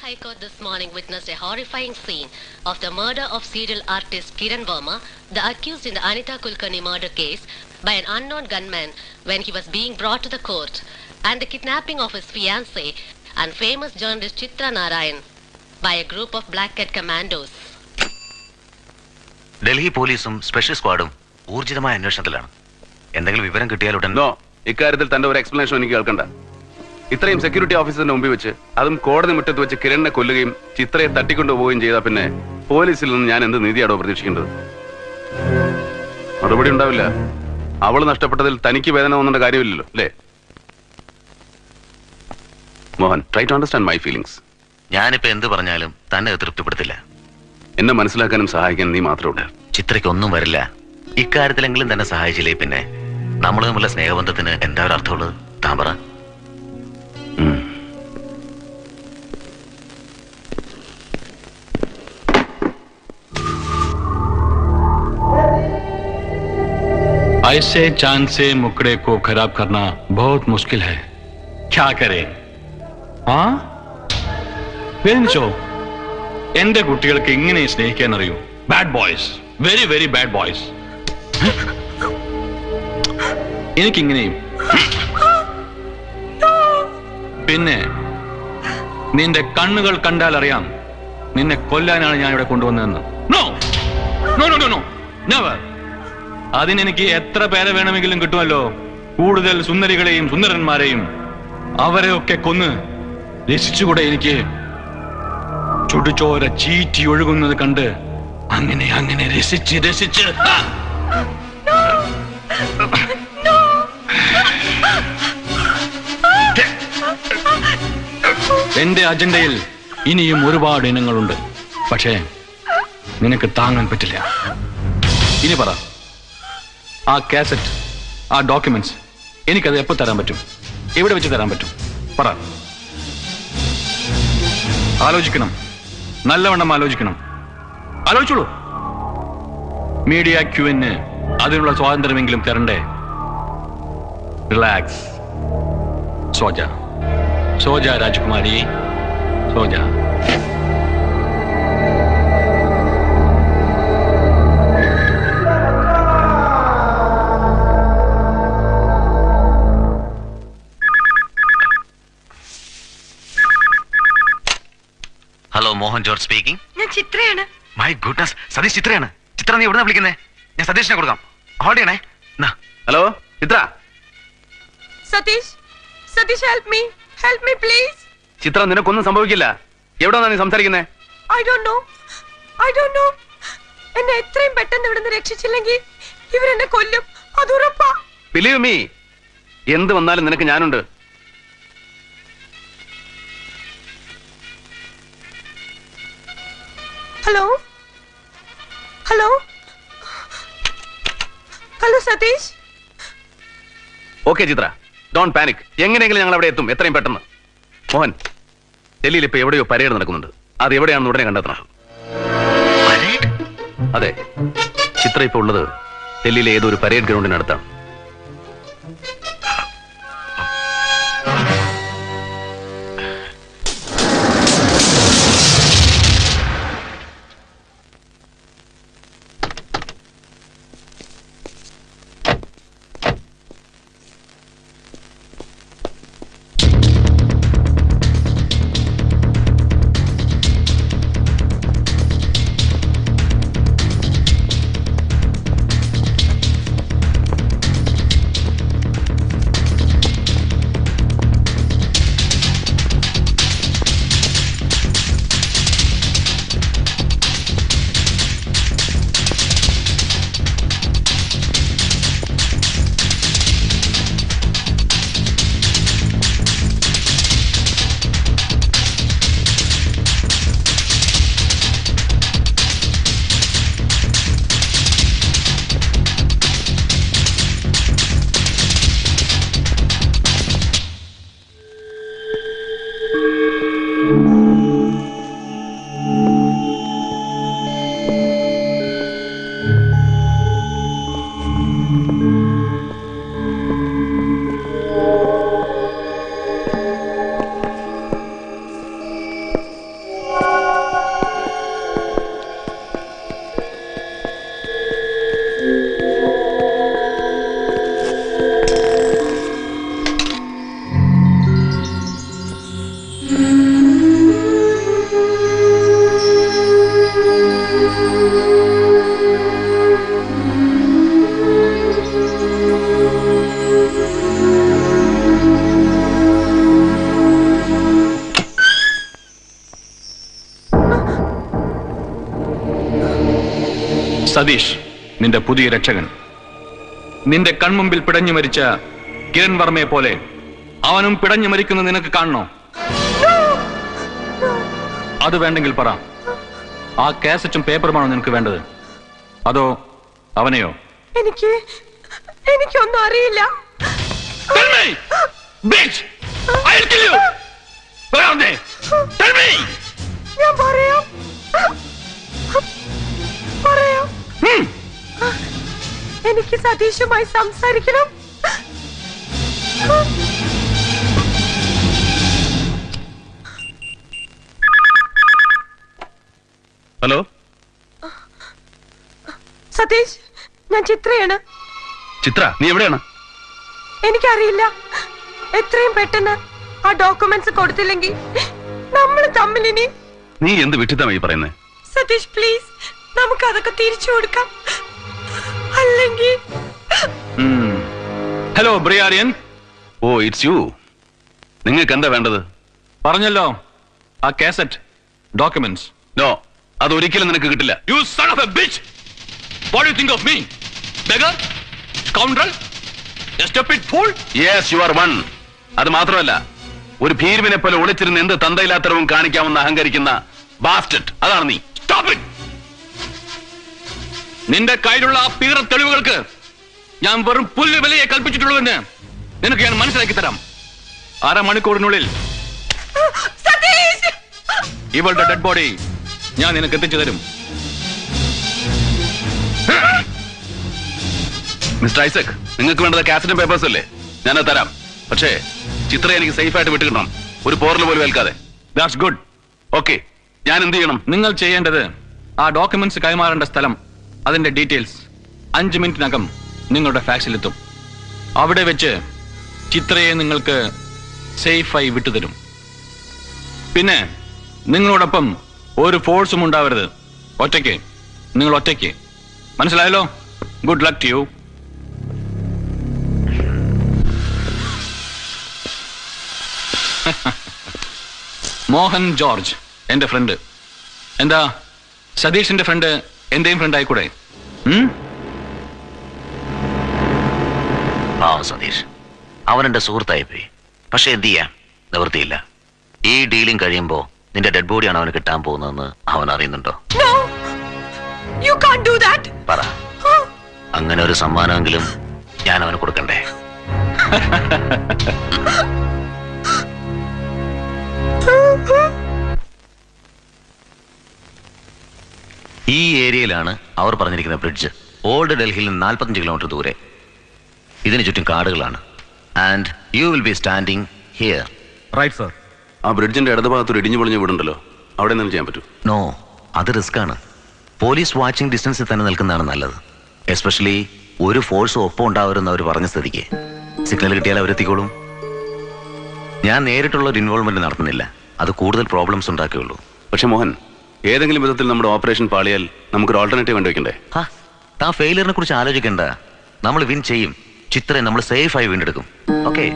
S15: High Court this morning witnessed a horrifying scene of the murder of serial artist Kiran Verma, the accused in the Anita Kulkarni murder case, by an unknown gunman when he was being brought to the court, and the kidnapping of his fiancée and famous journalist Chitra Narayan by a group of Black Cat commandos.
S9: Delhi പോലീസും special സ്ക്വാഡും ഊർജിതമായ അന്വേഷണത്തിലാണ് എന്തെങ്കിലും വിവരം കിട്ടിയാൽ ഉടൻ
S3: no ഇക്കാര്യത്തിൽ തന്റെ ഒരു എക്സ്പ്ലനേഷൻ എനിക്ക് കേൾക്കണ്ട ഇത്രയും സെക്യൂരിറ്റി ഓഫീസറിന്റെ മുമ്പിൽ വെച്ച് അതും കോടതി മുറ്റത്ത് വെച്ച് കിരണിനെ കൊല്ലുകയും ചിത്രയെ തട്ടിക്കൊണ്ടുപോവുകയും ചെയ്താൽ പിന്നെ പോലീസിൽ നിന്ന് ഞാൻ എന്ത് നീതിയാണോ പ്രതീക്ഷിക്കേണ്ടത് മറുപടി ഉണ്ടാവില്ല അവള് നഷ്ടപ്പെട്ടതിൽ തനിക്ക് വേദന തോന്നേണ്ട കാര്യമില്ലല്ലോ അല്ലേ Mohan try to understand my feelings
S9: ഞാനിപ്പോ എന്ത് പറഞ്ഞാലും തന്നെ അത് തൃപ്തിപ്പെടുത്തില്ല
S3: എന്നെ മനസ്സിലാക്കാനും സഹായിക്കാനും നീ മാത്രമേ ഉള്ളൂ
S9: ചിത്രയ്ക്ക് ഒന്നും വരില്ല ഇക്കാര്യത്തിലെങ്കിലും തന്നെ സഹായിച്ചില്ലേ പിന്നെ നമ്മൾ തമ്മിലുള്ള സ്നേഹബന്ധത്തിന് എന്താ ഒരു അർത്ഥമുള്ളത് താൻ പറ
S12: ऐसे चांद से मुकड़े को खराब करना बहुत मुश्किल है क्या करे ആ വെഞ്ചോ എന്റെ കുട്ടികൾക്ക് ഇങ്ങനെ സ്നേഹിക്കാൻ അറിയൂ bad boys very very bad boys എനിക്കിങ്ങനെയും പിന്നെ നിന്റെ കണ്ണുകൾ കണ്ടാൽ അറിയാം നിന്നെ കൊല്ലാനാണ് ഞാൻ ഇവിടെ കൊണ്ടുവന്നതെന്ന് no no no no no never അതിനെനിക്ക് എത്ര പേരെ വേണമെങ്കിലും കിട്ടുമല്ലോ കൂടുതൽ സുന്ദരികളെയും സുന്ദരന്മാരെയും അവരെയൊക്കെ കൊന്ന് രസിച്ചുകൂടെ എനിക്ക് ചുടുചോര ചീറ്റി ഒഴുകുന്നത് കണ്ട് അങ്ങനെ അങ്ങനെ രസിച്ച് രസിച്ച് ആ! എന്റെ അജണ്ടയിൽ ഇനിയും ഒരുപാട് ഇനങ്ങളുണ്ട് പക്ഷേ നിനക്ക് താങ്ങാൻ പറ്റില്ല ഇനി പറ ആ കാസറ്റ് ആ ഡോക്യുമെന്റ്സ് എനിക്കത് എപ്പോൾ തരാൻ പറ്റും എവിടെ വെച്ച് തരാൻ പറ്റും പറ ആലോചിക്കണം നല്ലവണ്ണം ആലോചിക്കണം ആലോചിച്ചോളൂ മീഡിയ ക്യൂവിന് അതിനുള്ള സ്വാതന്ത്ര്യമെങ്കിലും തരണ്ടേ റിലാക്സ് സോജ സോജ രാജകുമാരി സോജ
S9: ഹലോ മോഹൻ ജോർജ് സ്പീക്കിംഗ്
S1: ഞാൻ ചിത്രയാണ്
S9: മൈ ഗുഡ്നസ് സതീഷ് ചിത്രയാണ് ചിത്ര നീ എവിടുന്ന വിളിക്കുന്നേ ഞാൻ സതീഷിനെ കൊടുക്കാം ഹോൾഡ് ചെയ്യണേ
S3: hello Chitra
S1: Satish Satish help me help me please
S3: Chitra നിനക്കൊന്നും സംഭവിക്കില്ല എവിടെ നീ സംസാരിക്കുന്നേ
S1: I don't know I don't know എന്നെ എത്രയും പെട്ടെന്ന് ഇവിടുന്ന് രക്ഷിച്ചില്ലെങ്കിൽ ഇവരെന്നെ കൊല്ലും അത് ഉറപ്പാ
S3: ബിലീവ് മീ എന്ത് വന്നാലും നിനക്ക് ഞാനുണ്ട്
S1: hello hello hello Satish
S3: okay Chitra don't panic എങ്ങനെയെങ്കിലും ഞങ്ങൾ അവിടെ എത്തും എത്രയും പെട്ടെന്ന് മോഹൻ ഡൽഹിയിൽ ഇപ്പൊ എവിടെയോ പരേഡ് നടക്കുന്നുണ്ട് അത് എവിടെയാണെന്ന് ഉടനെ കണ്ടെത്തണം അതെ ചിത്ര ഇപ്പൊ ഉള്ളത് ഡൽഹിയിലെ ഏതോ ഒരു പരേഡ് ഗ്രൗണ്ടിനടുത്താണ്
S12: സതീഷ് നിന്റെ പുതിയ രക്ഷകൻ നിന്റെ കൺമുമ്പിൽ പിടഞ്ഞു മരിച്ച കിരൺ വർമ്മയെ പോലെ അവനും പിടഞ്ഞു മരിക്കുന്നത് നിനക്ക് കാണണോ അത് വേണ്ടെങ്കിൽ പറ ആ കാസറ്റും പേപ്പറുമാണോ നിനക്ക് വേണ്ടത് അതോ അവനെയോ
S1: എനിക്ക് എനിക്കൊന്നും അറിയില്ല ഞാൻ പറയാം പറയാം എനിക്ക് സതീഷുമായി സംസാരിക്കണം
S3: ഹലോ
S1: സതീഷ് ഞാൻ ചിത്രയാണ്
S3: ചിത്ര നീ എവിടെയാണ്
S1: എനിക്കറിയില്ല എത്രയും പെട്ടെന്ന് ആ ഡോക്യുമെന്റ്സ് കൊടുത്തില്ലെങ്കിൽ നമ്മൾ തമ്മിൽ ഇനി
S3: നീ എന്ത് വിട്ടിത്തമായി പറയുന്നത്
S1: സതീഷ് പ്ലീസ് നമുക്ക് അതൊക്കെ തിരിച്ചു കൊടുക്കാം അല്ലെങ്കിൽ
S12: ഹലോ ബ്രിയാരിയൻ
S3: ഓ ഇറ്റ്സ് യു നിങ്ങൾക്ക് എന്താ വേണ്ടത്
S12: പറഞ്ഞല്ലോ ആ കാസറ്റ് ഡോക്യുമെന്റ്സ്
S3: നോ അത് ഒരിക്കലും നിനക്ക് കിട്ടില്ല
S12: you son of a bitch what you think of me beggar scoundrel stupid fool
S3: yes you are one അത് മാത്രമല്ല ഒരു ഭീരുവിനെ പോലെ ഒളിച്ചിരുന്ന് എന്ത് തന്തയില്ലാത്തരവും കാണിക്കാമെന്ന് അഹങ്കരിക്കുന്ന ബാസ്റ്റഡ് അതാണ് നീ
S12: സ്റ്റോപ്പ് ഇറ്റ് നിന്റെ കയ്യിലുള്ള ആ പീറ തെളിവുകൾക്ക് ഞാൻ വെറും പുല്ല് വിലയെ കൽപ്പിച്ചിട്ടുള്ളൂവെന്ന് നിനക്ക് ഞാൻ മനസ്സിലാക്കി തരാം അരമണിക്കൂറിനുള്ളിൽ ഇവളുടെ ഡെഡ് ബോഡി ഞാൻ നിനക്ക് എത്തിച്ചു തരും
S3: മിസ്റ്റർ ഐസക് നിങ്ങൾക്ക് വേണ്ടത് കാസറ്റും പേപ്പേഴ്സ് അല്ലേ ഞാനത് തരാം പക്ഷേ ചിത്ര എനിക്ക് സേഫ് ആയിട്ട് വിട്ടുകിട്ടണം ഒരു പോറൽ പോലും ഏൽക്കാതെ
S12: ദാറ്റ്സ് ഗുഡ്
S3: ഓക്കെ ഞാൻ എന്ത് ചെയ്യണം
S12: നിങ്ങൾ ചെയ്യേണ്ടത് ആ ഡോക്യുമെന്റ്സ് കൈമാറേണ്ട സ്ഥലം അതിന്റെ ഡീറ്റെയിൽസ് അഞ്ച് മിനിറ്റിനകം നിങ്ങളുടെ ഫാക്സിലെത്തും അവിടെ വെച്ച് ചിത്രയെ നിങ്ങൾക്ക് സേഫായി വിട്ടുതരും പിന്നെ നിങ്ങളോടൊപ്പം ഒരു ഫോഴ്സും ഉണ്ടാവരുത് ഒറ്റയ്ക്ക് നിങ്ങൾ ഒറ്റയ്ക്ക് മനസ്സിലായല്ലോ good luck to you Mohan George എന്റെ ഫ്രണ്ട് എന്താ സതീഷിന്റെ ഫ്രണ്ട് എന്റെയും ഫ്രണ്ട് ആയിക്കൂടെ ഉം?
S9: പാവം സതീഷ് അവൻ എന്റെ സുഹൃത്തായി പോയി പക്ഷെ എന്ത് ചെയ്യാം നിവൃത്തിയില്ല ഈ ഡീലിംഗ് കഴിയുമ്പോ നിന്റെ ഡെഡ് ബോഡിയാണ് അവന് കിട്ടാൻ പോകുന്നതെന്ന് അവൻ അറിയുന്നുണ്ടോ
S1: No! You can't do that!
S9: പറ അങ്ങനെ ഒരു സമ്മാനമെങ്കിലും ഞാൻ അവന് കൊടുക്കണ്ടേ ഈ ഏരിയയിലാണ് അവർ പറഞ്ഞിരിക്കുന്ന ബ്രിഡ്ജ് ഓൾഡ് ഡൽഹിയിൽ നിന്ന് നാൽപ്പത്തഞ്ച് കിലോമീറ്റർ ദൂരെ ഇതിന് ചുറ്റും കാടുകളാണ് and you will be standing here
S3: right sir ആ ബ്രിഡ്ജിന്റെ ഇടതുഭാഗത്ത് ഒരു ഇടിഞ്ഞു പൊളിഞ്ഞ വീടുണ്ടല്ലോ അവിടെ എന്തെങ്കിലും ചെയ്യാൻ പറ്റൂ
S9: നോ അത് റിസ്ക് ആണ് പോലീസ് വാച്ചിങ് ഡിസ്റ്റൻസിൽ തന്നെ നിൽക്കുന്നതാണ് നല്ലത് എസ്പെഷ്യലി ഒരു ഫോഴ്സ് ഒപ്പം ഉണ്ടാവരുമെന്ന് അവർ പറഞ്ഞ സ്ഥിതിക്ക് സിഗ്നൽ കിട്ടിയാൽ അവരെത്തിക്കോളും ഞാൻ നേരിട്ടുള്ള ഒരു ഇൻവോൾവ്മെന്റ് നടത്തുന്നില്ല അത് കൂടുതൽ പ്രോബ്ലംസ് ഉണ്ടാക്കുകയുള്ളൂ
S3: പക്ഷെ മോഹൻ ഏതെങ്കിലും വിധത്തിൽ നമ്മുടെ ഓപ്പറേഷൻ പാളിയാൽ നമുക്കൊരു ഓൾട്ടർനേറ്റീവ് കണ്ടുവെക്കണ്ടേ
S9: ഹാ താൻ ഫെയിലിയറിനെ കുറിച്ച് ആലോചിക്കണ്ട നമ്മൾ വിൻ ചെയ്യും ചിത്രയെ നമ്മൾ സേഫായി വീണ്ടെടുക്കും okay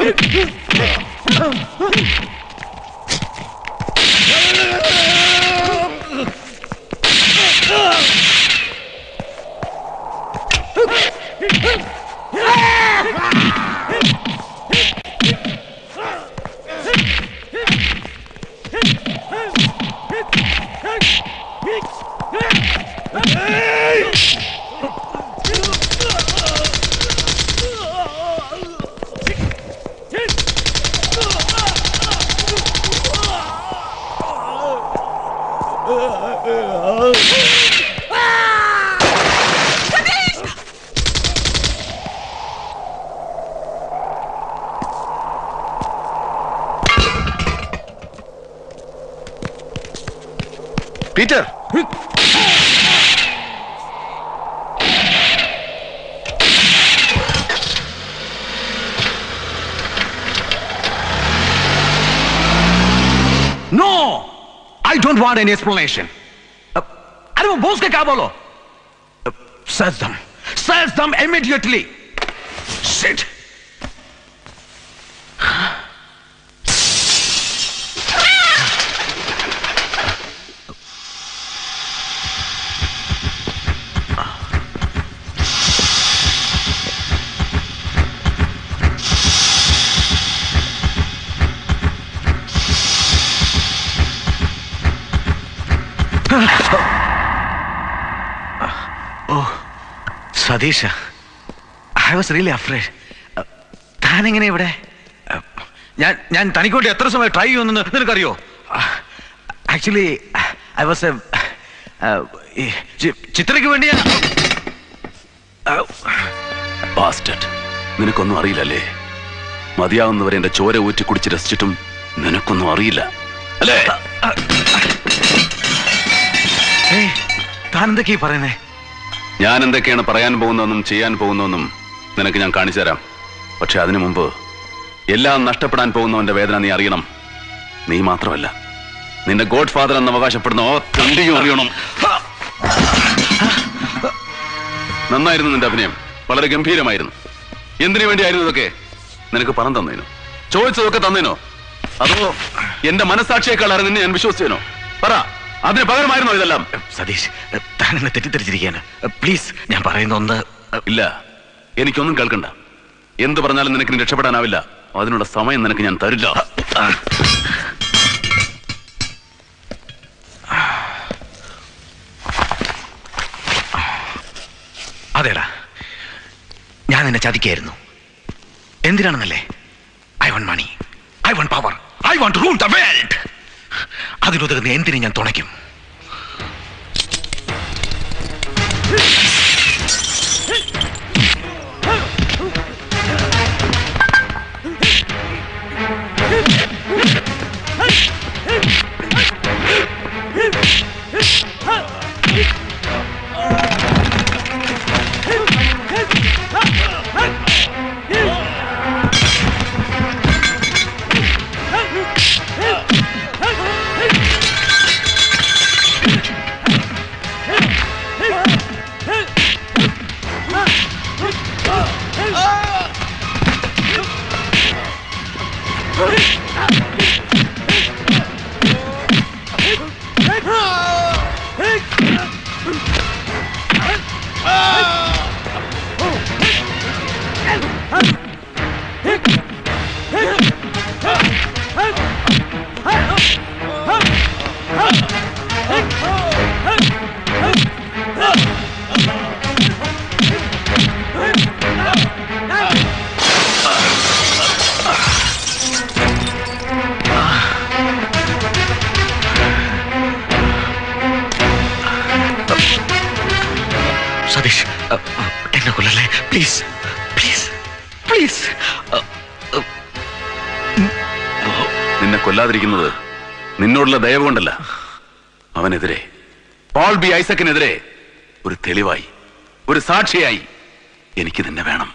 S3: Peter
S9: no I don't want any explanation अरे वो बॉस का क्या बोलो search them search them immediately shit ഓ Satish I was really afraid താനെങ്ങനെ ഇവിടെ ഞാൻ ഞാൻ തനിക്ക് വേണ്ടി എത്ര സമയം ട്രൈ ചെയ്യുമെന്ന് നിനക്കറിയോ ആക്ച്വലി ഐ വാസ് ചിത്രയ്ക്ക് വേണ്ടി ഞാൻ
S3: ബാസ്റ്റഡ് നിനക്കൊന്നും അറിയില്ലല്ലേ മതിയാവുന്നവരെ എന്റെ ചോര ഊറ്റി കുടിച്ച് രസിച്ചിട്ടും നിനക്കൊന്നും അറിയില്ല അല്ലേ
S9: താൻ എന്തൊക്കെയാ പറയുന്നേ
S3: ഞാൻ എന്തൊക്കെയാണ് പറയാൻ പോകുന്നതെന്നും ചെയ്യാൻ പോകുന്നതെന്നും നിനക്ക് ഞാൻ കാണിച്ചു തരാം പക്ഷെ അതിനു മുമ്പ് എല്ലാം നഷ്ടപ്പെടാൻ പോകുന്നവന്റെ വേദന നീ അറിയണം നീ മാത്രമല്ല നിന്റെ ഗോഡ് ഫാദർ എന്ന് അവകാശപ്പെടുന്ന ഓ തണ്ടിയും അറിയണം നന്നായിരുന്നു നിന്റെ അഭിനയം വളരെ ഗംഭീരമായിരുന്നു എന്തിനു വേണ്ടിയായിരുന്നു ഇതൊക്കെ നിനക്ക് പണം തന്നേനോ ചോദിച്ചതൊക്കെ തന്നേനോ അതോ എന്റെ മനസാക്ഷിയെക്കാളാണ് നിന്നെ ഞാൻ വിശ്വസിച്ചേനോ പറ അതിന് പകരമായിരുന്നോ ഇതെല്ലാം
S9: സതീഷ് താൻ എന്നെ തെറ്റിദ്ധരിച്ചിരിക്കുകയാണ് പ്ലീസ് ഞാൻ പറയുന്ന ഒന്ന്
S3: ഇല്ല എനിക്കൊന്നും കേൾക്കണ്ട എന്ത് പറഞ്ഞാലും നിനക്ക് ഇനി രക്ഷപ്പെടാനാവില്ല അതിനുള്ള സമയം നിനക്ക് ഞാൻ തരില്ല
S9: അതേടാ ഞാൻ നിന്നെ ചതിക്കായിരുന്നു എന്തിനാണെന്നല്ലേ I want money I want power I want rule the world അതിനുതകുന്ന എന്തിനെ ഞാൻ തുണയ്ക്കും സതീഷ് അ, അ, എന്നെ കൊല്ലല്ലേ പ്ലീസ് പ്ലീസ് പ്ലീസ്
S3: നിന്നെ കൊല്ലാതിരിക്കുന്നത് നിന്നോടുള്ള ദയ കൊണ്ടല്ല അവനെതിരെ പോൾ ബി ഐസക്കിനെതിരെ ഒരു തെളിവായി ഒരു സാക്ഷിയായി എനിക്ക് നിന്നെ വേണം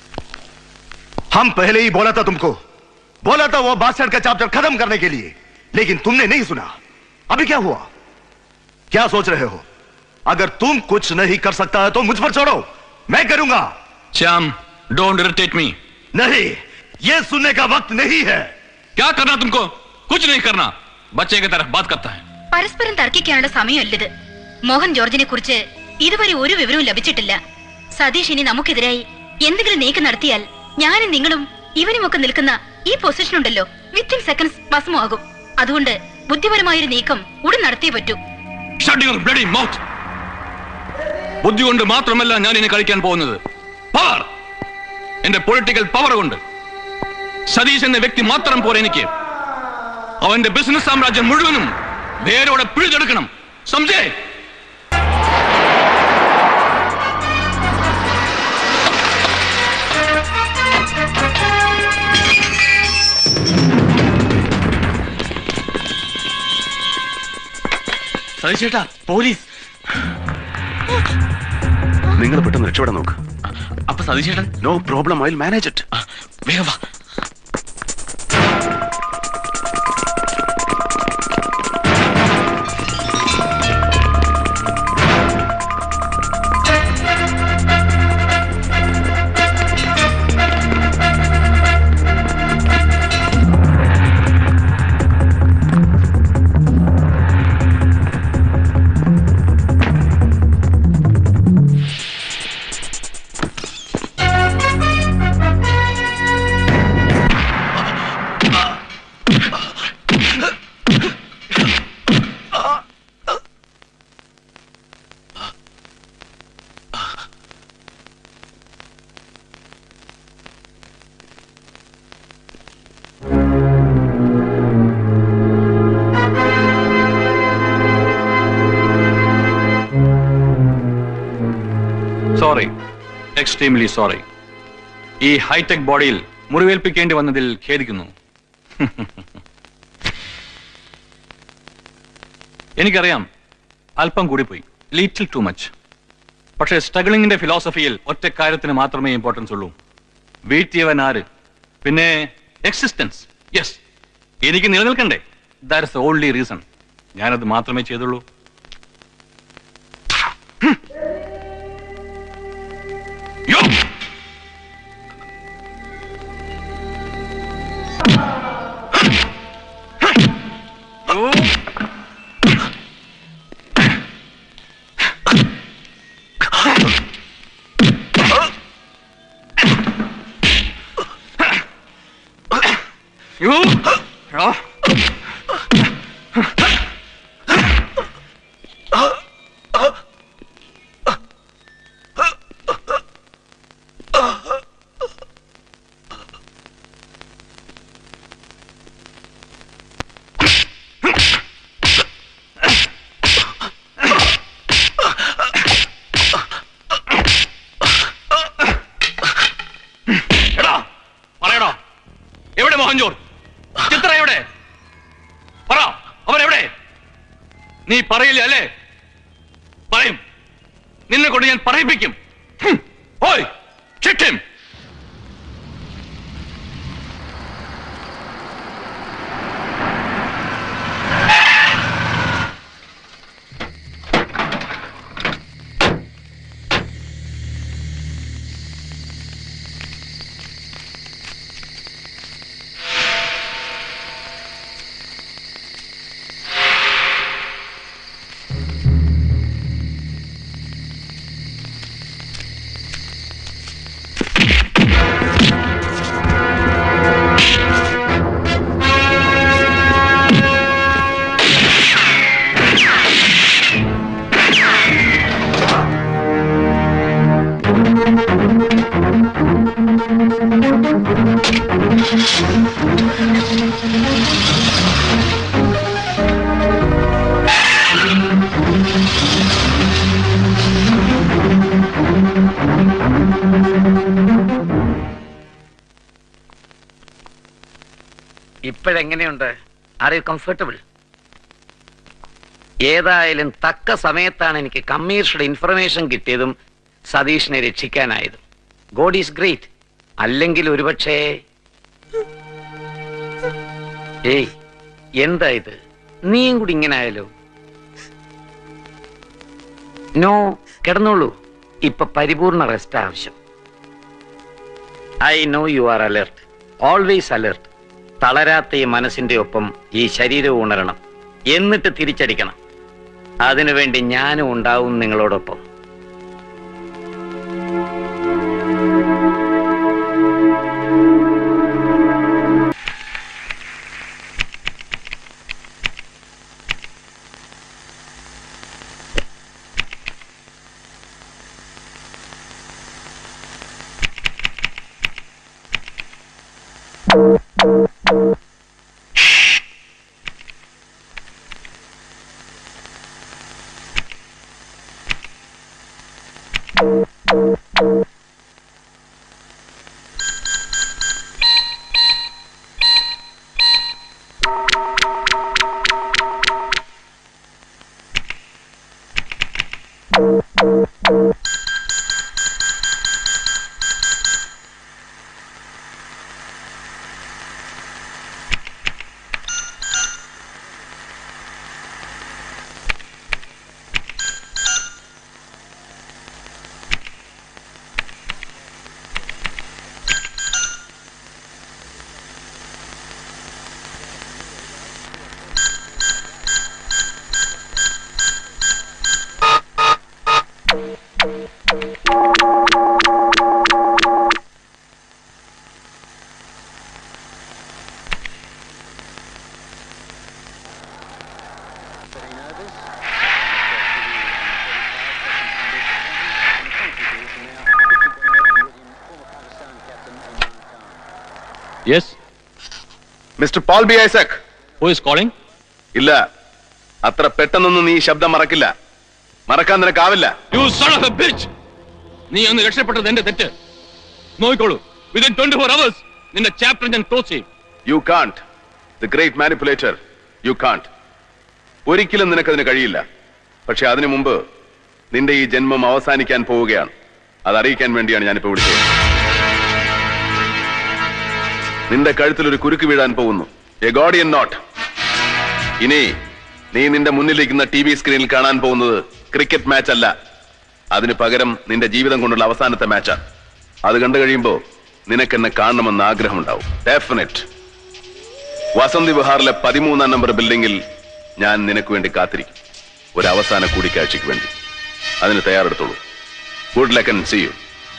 S16: हम पहले ही बोला था तुमको बोला था वो बासठ का चैप्टर खत्म करने के लिए लेकिन तुमने नहीं सुना अभी क्या हुआ क्या सोच रहे हो अगर तुम कुछ नहीं कर सकता है तो मुझ पर छोड़ो मैं करूंगा
S12: श्याम डोंट इरिटेट मी
S16: नहीं ये सुनने का वक्त नहीं है
S12: क्या करना तुमको कुछ नहीं करना बच्चे की तरफ बात करता है
S7: പരസ്പരം തർക്കിക്കാനുള്ള സമയമല്ലിത് മോഹൻ ജോർജിനെ കുറിച്ച് ഇതുവരെ ഒരു വിവരവും ലഭിച്ചിട്ടില്ല സതീഷ് ഇനി നമുക്കെതിരായി എന്തെങ്കിലും നീക്കം നടത്തിയാൽ ഞാനും നിങ്ങളും ഇവനുമൊക്കെ നിൽക്കുന്ന ഈ പൊസിഷൻ ഉണ്ടല്ലോ വിത്തിൻ സെക്കൻഡ്സ് ഭസ്മമാകും അതുകൊണ്ട് ബുദ്ധിപരമായൊരു നീക്കം ഉടൻ നടത്തിയേ പറ്റൂ
S12: Shut your bloody mouth. ബുദ്ധി കൊണ്ട് മാത്രമല്ല ഞാൻ ഇനി കളിക്കാൻ പോകുന്നത് പവർ എന്റെ പൊളിറ്റിക്കൽ പവർ കൊണ്ട് സതീഷ് എന്ന വ്യക്തി മാത്രം പോലെ എനിക്ക് അവന്റെ ബിസിനസ് സാമ്രാജ്യം മുഴുവനും വേരോടെ പിഴുതെടുക്കണം സംജയ്
S3: സതീശേട്ടാ പോലീസ് നിങ്ങൾ പെട്ടെന്ന് രക്ഷപ്പെടാൻ നോക്ക് അപ്പൊ സതീശേട്ടൻ no problem I manage it വേഗം വാ
S12: സോറി എക്സ്ട്രീംലി സോറി ഈ ഹൈടെക് ബോഡിയിൽ മുറിവേൽപ്പിക്കേണ്ടി വന്നതിൽ ഖേദിക്കുന്നു എനിക്കറിയാം അല്പം കൂടിപ്പോയി ലിറ്റിൽ ടു മച്ച് പക്ഷേ സ്ട്രഗിളിംഗിന്റെ ഫിലോസഫിയിൽ ഒറ്റ കാര്യത്തിന് മാത്രമേ ഇമ്പോർട്ടൻസ് ഉള്ളൂ വീഴ്ത്തിയവൻ ആര് പിന്നെ എക്സിസ്റ്റൻസ് യെസ് എനിക്ക് നിലനിൽക്കണ്ടേ ദാറ്റ് ഇസ് ഓൺലി റീസൺ ഞാനത് മാത്രമേ ചെയ്തുള്ളൂ യോ You? Ja. എടാ പറയടാ എവിടെ മോഹൻജോർ ചിത്ര എവിടെ പറ അവൻ എവിടെ നീ പറയില്ല അല്ലേ പറയും നിന്നെ കൊണ്ട് ഞാൻ പറയിപ്പിക്കും ഹും. ഓയ് shoot him.
S2: ഇപ്പോഴെങ്ങനെയുണ്ട് ആർ യു കംഫർട്ടബിൾ ഏതായാലും തക്ക സമയത്താണ് എനിക്ക് കമ്മീഷയുടെ ഇൻഫർമേഷൻ കിട്ടിയതും സതീഷിനെ രക്ഷിക്കാനായതും ഗോഡ് ഈസ് ഗ്രേറ്റ് അല്ലെങ്കിൽ ഒരുപക്ഷേ ഏയ് എന്താ ഇത് നീയും കൂടി ഇങ്ങനെ ആയാലോ നോ കിടന്നോളൂ ഇപ്പൊ പരിപൂർണ റെസ്റ്റ് ആവശ്യം I know you are alert always alert തളരാത്ത ഈ മനസ്സിന്റെ ഒപ്പം ഈ ശരീരവും ഉണരണം എന്നിട്ട് തിരിച്ചടിക്കണം അതിനുവേണ്ടി ഞാനും ഉണ്ടാവും നിങ്ങളോടൊപ്പം
S12: yes
S3: mister Paul B Isaac
S12: who is calling
S3: ഇല്ല അത്ര പെട്ടെന്നൊന്നും നീ ഈ ശബ്ദം മറക്കില്ല മറക്കാൻ നിനക്കാവില്ല
S12: you son of a bitch നീ ഒന്ന് രക്ഷപ്പെട്ടത് എന്റെ തെറ്റ് നോക്കിക്കോളൂ വിതിൻ ട്വന്റി ഫോർ അവേഴ്സ് നിന്റെ ചാപ്റ്റർ ഞാൻ ക്ലോസ് ചെയ്യും
S3: you can't the great manipulator you can't ഒരിക്കലും നിനക്കതിന് കഴിയില്ല പക്ഷെ അതിനു മുമ്പ് നിന്റെ ഈ ജന്മം അവസാനിക്കാൻ പോവുകയാണ് അത് അറിയിക്കാൻ വേണ്ടിയാണ് ഞാനിപ്പോ വിളിച്ചത് നിന്റെ കഴുത്തിൽ ഒരു കുരുക്ക് വീഴാൻ പോകുന്നു എ ഗോഡിയൻ നോട്ട് ഇനി നീ നിന്റെ മുന്നിലിരിക്കുന്ന ടി വി സ്ക്രീനിൽ കാണാൻ പോകുന്നത് ക്രിക്കറ്റ് മാച്ച് അല്ല അതിന് പകരം നിന്റെ ജീവിതം കൊണ്ടുള്ള അവസാനത്തെ മാച്ചാണ് അത് കണ്ടു കഴിയുമ്പോ നിനക്കെന്നെ കാണണമെന്ന് ആഗ്രഹമുണ്ടാവും ഡെഫിനറ്റ് വസന്തി വിഹാറിലെ പതിമൂന്നാം നമ്പർ ബിൽഡിംഗിൽ ഞാൻ നിനക്ക് വേണ്ടി കാത്തിരിക്കും ഒരു അവസാന കൂടിക്കാഴ്ചയ്ക്ക് വേണ്ടി അതിന് തയ്യാറെടുത്തോളൂ good luck and see you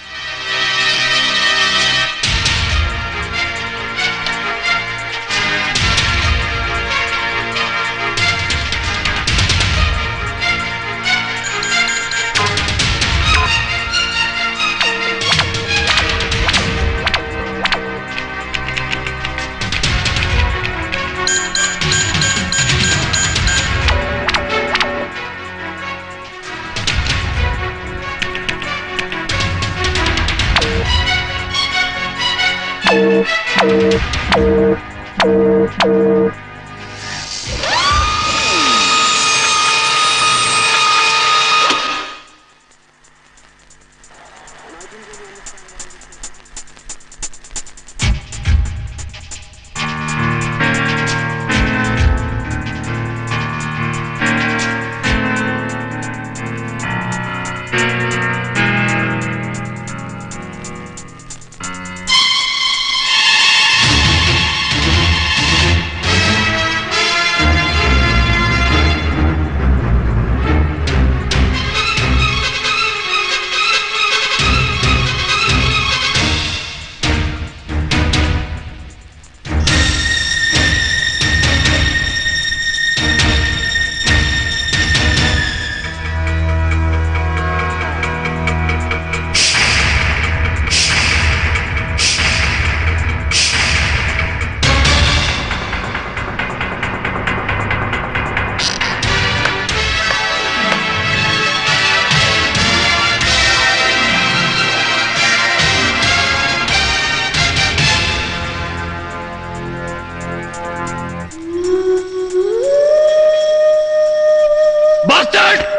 S12: Bastard!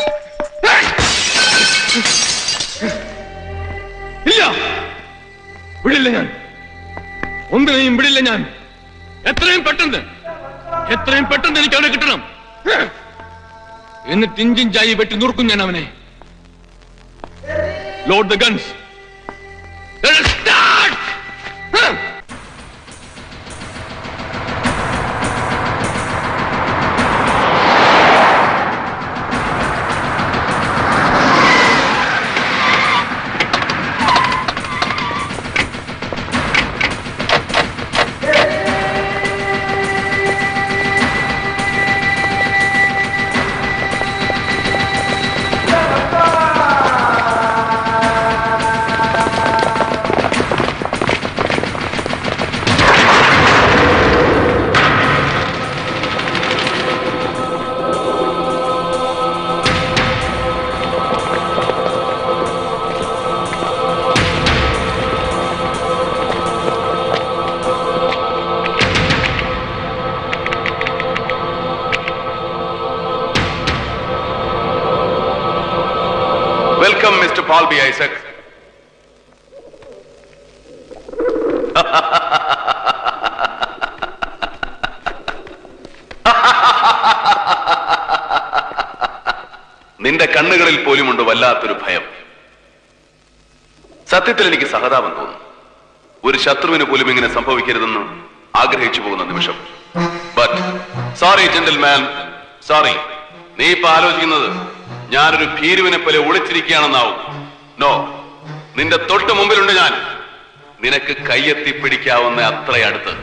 S12: ഇല്ല വിടില്ല ഞാൻ ഒന്നിനെയും വിടില്ല ഞാൻ എത്രയും പെട്ടെന്ന് എത്രയും പെട്ടെന്ന് എനിക്ക് അവനെ കിട്ടണം എന്നിട്ട് ഇഞ്ചിഞ്ചായി വെട്ടി നുറുക്കും ഞാൻ അവനെ load the guns
S3: welcome mister Paul B Isaac നിന്റെ കണ്ണുകളിൽ പോലുമുണ്ട് വല്ലാത്തൊരു ഭയം സത്യത്തിൽ എനിക്ക് സഹതാപം തോന്നുന്നു ഒരു ശത്രുവിന് പോലും ഇങ്ങനെ സംഭവിക്കരുതെന്ന് ആഗ്രഹിച്ചു പോകുന്ന നിമിഷം ബട്ട് സോറി ജെന്റിൽമാൻ സോറി നീ ഇപ്പൊ ആലോചിക്കുന്നത് ഞാനൊരു ഭീരുവിനെ പോലെ ഒളിച്ചിരിക്കുകയാണെന്നാവും നോ നിന്റെ തൊട്ട് മുമ്പിലുണ്ട് ഞാൻ നിനക്ക് കയ്യെത്തി പിടിക്കാവുന്ന അത്ര അടുത്ത്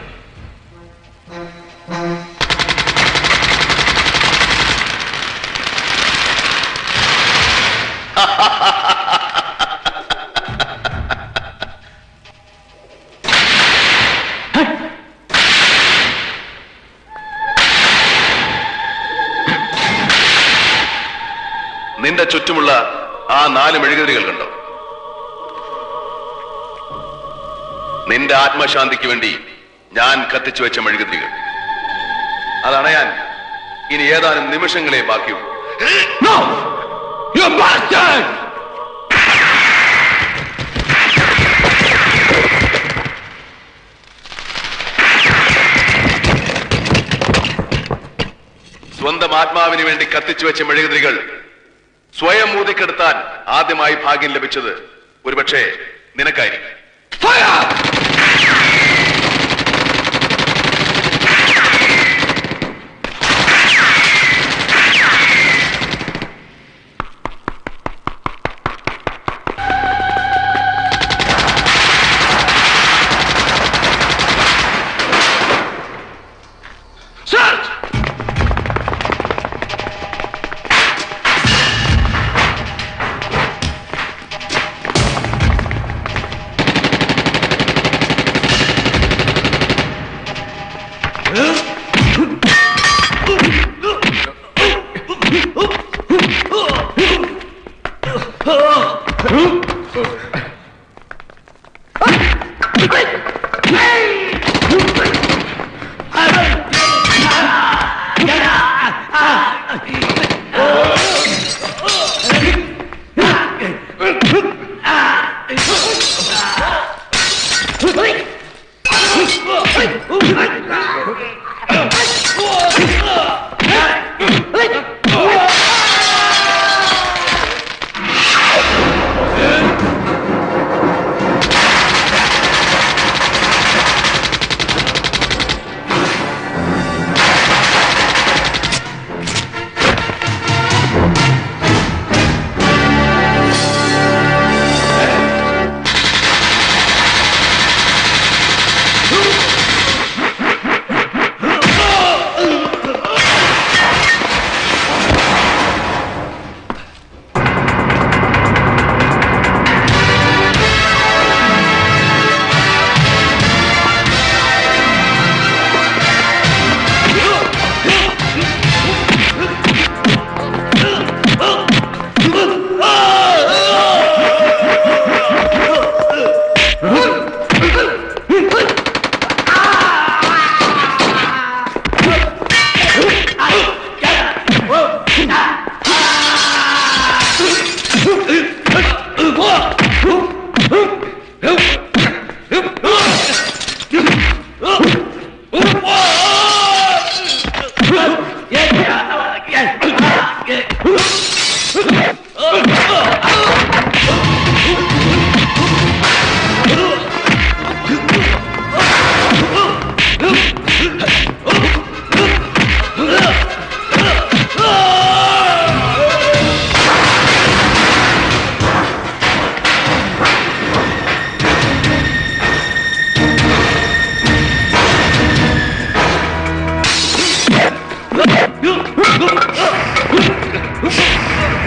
S3: നിന്റെ ചുറ്റുമുള്ള ആ നാല് മെഴുകുതിരികൾ കണ്ടോ നിന്റെ ആത്മശാന്തിക്ക് വേണ്ടി ഞാൻ കത്തിച്ചു വെച്ച മെഴുകുതിരികൾ അതണയാൻ ഇനി ഏതാനും നിമിഷങ്ങളെ ബാക്കിയുള്ളൂ സ്വന്തം ആത്മാവിന് വേണ്ടി കത്തിച്ചു വെച്ച മെഴുകുതിരികൾ സ്വയം ഊതിക്കെടുത്താൻ ആദ്യമായി ഭാഗ്യം ലഭിച്ചത് ഒരുപക്ഷെ നിനക്കായിരിക്കും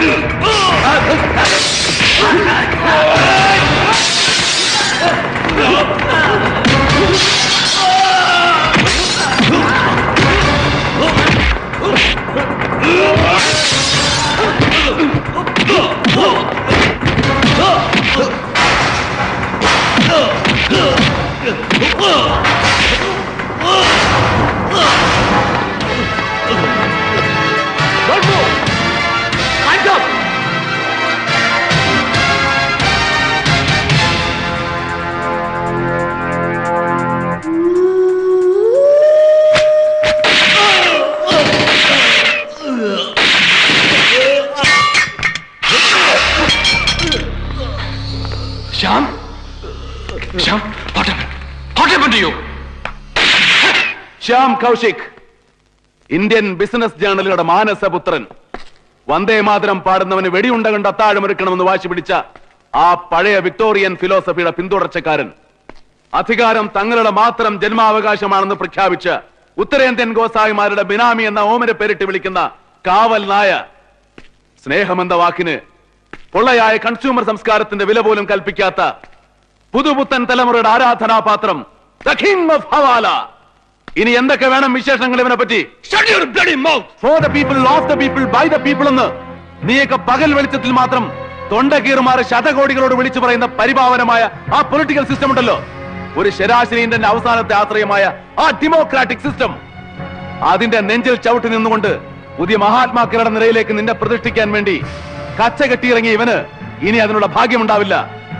S3: Shyam Shyam what happened? What happened to you? Shyam Kaushik Indian business ജേർണലുകളുടെ മാനസപുത്രൻ വന്ദേ മാതരം പാടുന്നവന് വെടിയുണ്ട കണ്ട് അത്താഴമൊരുക്കണമെന്ന് വാശി പിടിച്ച ആ പഴയ വിക്ടോറിയൻ ഫിലോസഫിയുടെ പിന്തുടർച്ചക്കാരൻ അധികാരം തങ്ങളുടെ മാത്രം ജന്മാവകാശമാണെന്ന് പ്രഖ്യാപിച്ച് ഉത്തരേന്ത്യൻ ഗോസായിമാരുടെ ബിനാമി എന്ന ഓമന പേരിട്ട് വിളിക്കുന്ന കാവൽ നായ സ്നേഹമെന്ന വാക്കിന് പൊള്ളയായ കൺസ്യൂമർ സംസ്കാരത്തിന്റെ വില പോലും കൽപ്പിക്കാത്ത പുതുപുത്തൻ തലമുറയുടെ ആരാധനാപാത്രം ദ കിങ് ഓഫ് ഹവാല ഇനി എന്തൊക്കെ വേണം വിശേഷങ്ങൾ ഇവനെ പറ്റി for the people of the people by the people എന്ന് നീയൊക്കെ പകൽ വെളിച്ചത്തിൽ മാത്രം തൊണ്ട കീറുമാറ് ശതകോടികളോട് വിളിച്ചു പറയുന്ന പരിഭാവനമായ ആ പൊളിറ്റിക്കൽ സിസ്റ്റം ഉണ്ടല്ലോ ഒരു ശരാശരി ഇന്ത്യന്റെ അവസാനത്തെ ആശ്രയമായ ആ ഡെമോക്രാറ്റിക് സിസ്റ്റം അതിന്റെ നെഞ്ചിൽ ചവിട്ടി നിന്നുകൊണ്ട് പുതിയ മഹാത്മാക്കളുടെ നിരയിലേക്ക് നിന്നെ പ്രതിഷ്ഠിക്കാൻ വേണ്ടി കച്ച കെട്ടിയിറങ്ങിയ ഇവന് ഇനി അതിനുള്ള ഭാഗ്യമുണ്ടാവില്ല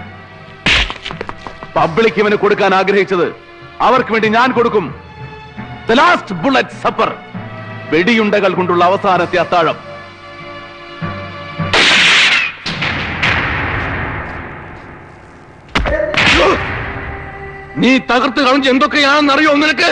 S3: പബ്ലിക് ഇവന് കൊടുക്കാൻ ആഗ്രഹിച്ചത് അവർക്ക് വേണ്ടി ഞാൻ കൊടുക്കും ദ ലാസ്റ്റ് ബുള്ളറ്റ് സപ്പർ വെടിയുണ്ടകൾ കൊണ്ടുള്ള അവസാനത്തെ അത്താഴം നീ തകർത്ത് കളഞ്ഞ് എന്തൊക്കെയാണെന്ന് അറിയോ നിനക്ക്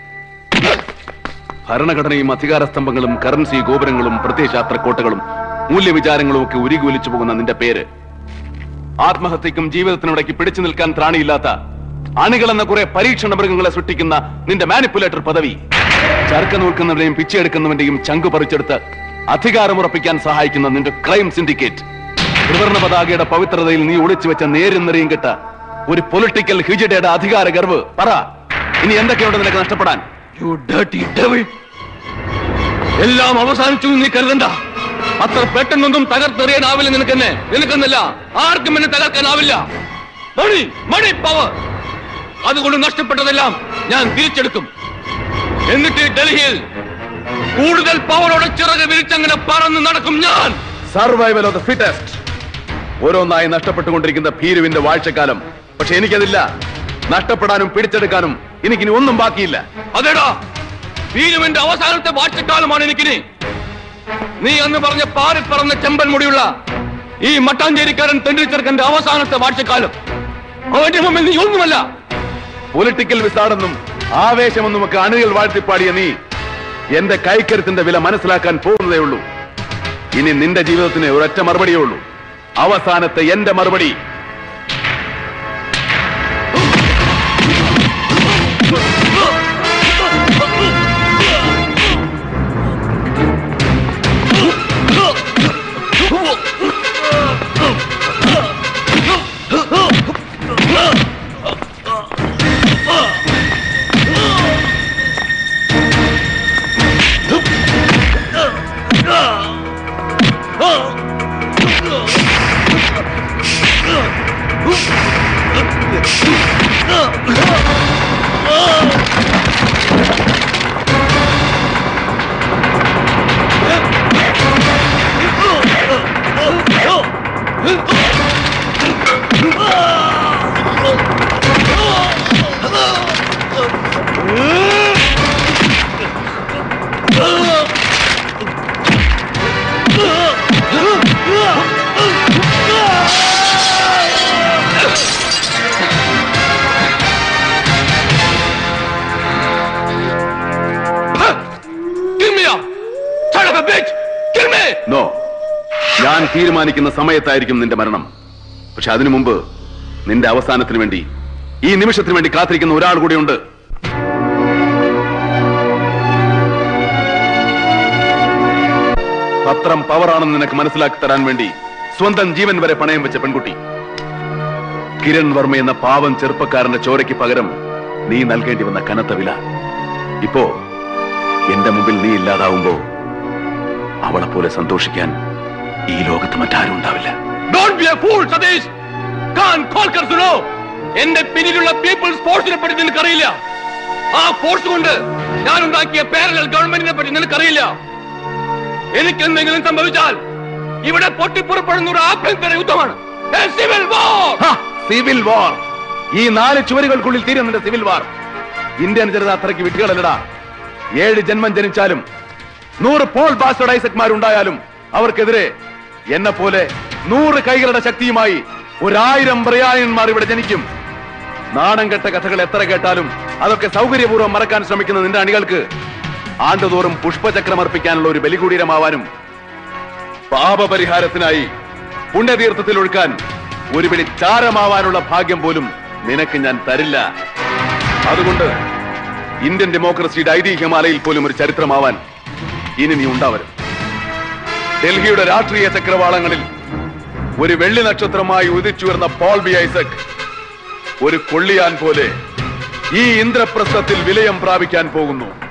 S3: ഭരണഘടനയും അധികാര സ്തംഭങ്ങളും കറൻസി ഗോപുരങ്ങളും പ്രത്യയശാസ്ത്ര കോട്ടകളും മൂല്യവിചാരങ്ങളും ഒക്കെ ഉരുകുവലിച്ചു പോകുന്ന നിന്റെ പേര് ആത്മഹത്യക്കും ജീവിതത്തിനിടയ്ക്ക് പിടിച്ചു നിൽക്കാൻ ത്രാണിയില്ലാത്ത അണികളെന്ന കുറെ പരീക്ഷണ മൃഗങ്ങളെ സൃഷ്ടിക്കുന്ന നിന്റെ മാനിപ്പുലേറ്റർ പദവി ചർക്ക നോക്കുന്നവന്റെയും പിച്ചെടുക്കുന്നവന്റെയും ചങ്കു പറിച്ചെടുത്ത് അധികാരമുറപ്പിക്കാൻ സഹായിക്കുന്ന നിന്റെ ക്രൈം സിൻഡിക്കേറ്റ് ത്രിവർണ പതാകയുടെ പവിത്രതയിൽ നീ ഒളിച്ചു വെച്ച നേരും നിറയും കെട്ട ഒരു പൊളിറ്റിക്കൽ ഹിജഡയുടെ അധികാര ഗർവ് പറ ഇനി എന്തൊക്കെയുണ്ട് നിനക്ക് നഷ്ടപ്പെടാൻ യു ഡേർട്ടി ഡെവിൾ എല്ലാം അവസാനിച്ചു എന്ന് നീ കരുതണ്ട അത്ര പെട്ടെന്നൊന്നും തകർത്തെറിയാനാവില്ല നിനക്കെന്നെ നിനക്കെന്നല്ല ആർക്കും എന്നെ തകർക്കാനാവില്ല മണി മണി പവർ അതുകൊണ്ട് നഷ്ടപ്പെട്ടതെല്ലാം ഞാൻ തിരിച്ചെടുക്കും എന്നിട്ട് ഡൽഹിയിൽ കൂടുതൽ പവറോടെ ചിറക് വിരിച്ചങ്ങനെ പറന്ന് നടക്കും ഞാൻ സർവൈവൽ ഓഫ് ദ ഫിറ്റസ്റ്റ് ഓരോന്നായി നഷ്ടപ്പെട്ടുകൊണ്ടിരിക്കുന്ന ഭീരുവിന്റെ വാഴ്ചക്കാലം പക്ഷെ എനിക്കതില്ല നഷ്ടപ്പെടാനും പിടിച്ചെടുക്കാനും എനിക്കിനി ഒന്നും ബാക്കിയില്ല അതേടാ ഭീരുവിന്റെ അവസാനത്തെ വാഴ്ചക്കാലമാണ് എനിക്കിനി നീ അന്ന് പറഞ്ഞ പാറിപ്പറന്ന ചെമ്പൻ മുടിയുള്ള ഈ മട്ടാഞ്ചേരിക്കാരൻ തെണ്ടിച്ചെറുക്കന്റെ അവസാനത്തെ വാഴ്ചക്കാലം അവന്റെ മുമ്പിൽ നീ ഒന്നുമല്ല പൊളിറ്റിക്കൽ വിസാടെന്നും ആവേശമെന്നും ഒക്കെ അണികൾ വാഴ്ത്തിപ്പാടിയ നീ എന്റെ കൈക്കരുത്തിന്റെ വില മനസ്സിലാക്കാൻ പോകുന്നതേ ഉള്ളൂ ഇനി നിന്റെ ജീവിതത്തിന് ഒരൊറ്റ മറുപടിയേ ഉള്ളൂ അവസാനത്തെ എന്റെ മറുപടി നോ ഞാൻ തീരുമാനിക്കുന്ന സമയത്തായിരിക്കും നിന്റെ മരണം പക്ഷെ അതിനു മുമ്പ് നിന്റെ അവസാനത്തിന് വേണ്ടി ഈ നിമിഷത്തിന് വേണ്ടി കാത്തിരിക്കുന്ന ഒരാൾ കൂടിയുണ്ട് അത്തരം പവറാണെന്ന് നിനക്ക് മനസ്സിലാക്കി തരാൻ വേണ്ടി സ്വന്തം ജീവൻ വരെ പണയം വെച്ച പെൺകുട്ടി കിരൺ വർമ്മ എന്ന പാവം ചെറുപ്പക്കാരന്റെ ചോരയ്ക്ക് പകരം നീ നൽകേണ്ടി വന്ന കനത്ത വില ഇപ്പോ എന്റെ മുമ്പിൽ നീ ഇല്ലാതാവുമ്പോ അവളെ പോലെ സന്തോഷിക്കാൻ ഈ ലോകത്ത് മറ്റാരും ഉണ്ടാവില്ല
S6: don't be a fool Satish കാൻ കോൾക്കർ സുനോ എന്റെ പിന്നിലുള്ള പീപ്പിൾസ് ഫോഴ്സിനെ പറ്റി നിനക്കറിയില്ല ആ ഫോഴ്സ് കൊണ്ട് ഞാൻ ഉണ്ടാക്കിയ പാരലൽ ഗവൺമെന്റിനെ പറ്റി നിനക്കറിയില്ല എനിക്ക് എന്തെങ്കിലും സംഭവിച്ചാൽ ഇവിടെ പൊട്ടിപ്പുറപ്പെടുന്ന ഒരു ആഭ്യന്തര യുദ്ധമാണ് സിവിൽ വാർ
S3: സിവിൽ വാർ ഈ നാല് ചുവരുകൾക്കുള്ളിൽ തീരുന്നുണ്ട് സിവിൽ വാർ ഇന്ത്യൻ ജനത അത്രയ്ക്ക് വിട്ടുകളല്ലടാ ഏഴ് ജന്മം ജനിച്ചാലും നൂറ് പോൾ ബാസ്റ്റഡൈസക്മാരുണ്ടായാലും അവർക്കെതിരെ എന്നെ പോലെ നൂറ് കൈകളുടെ ശക്തിയുമായി ഒരായിരം ബ്രയായന്മാർ ഇവിടെ ജനിക്കും നാണം കെട്ട കഥകൾ എത്ര കേട്ടാലും അതൊക്കെ സൗകര്യപൂർവ്വം മറക്കാൻ ശ്രമിക്കുന്ന നിന്റെ അണികൾക്ക് ആണ്ടുതോറും പുഷ്പചക്രം അർപ്പിക്കാനുള്ള ഒരു ബലികൂടീരമാവാനും പാപപരിഹാരത്തിനായി പുണ്യതീർത്ഥത്തിൽ ഒഴുക്കാൻ ഒരു പിടി ചാരമാവാനുള്ള ഭാഗ്യം പോലും നിനക്ക് ഞാൻ തരില്ല അതുകൊണ്ട് ഇന്ത്യൻ ഡെമോക്രസിയുടെ ഐതിഹ്യമാലയിൽ പോലും ഒരു ചരിത്രമാവാൻ ഇനി നീ ഉണ്ടാവരുത് ഡൽഹിയുടെ രാഷ്ട്രീയ ചക്രവാളങ്ങളിൽ ഒരു വെള്ളി നക്ഷത്രമായി ഉദിച്ചുയർന്ന പോൾ ബി ഐസക് ഒരു കൊള്ളിയാൻ പോലെ ഈ ഇന്ദ്രപ്രസ്ഥത്തിൽ വിലയം പ്രാപിക്കാൻ പോകുന്നു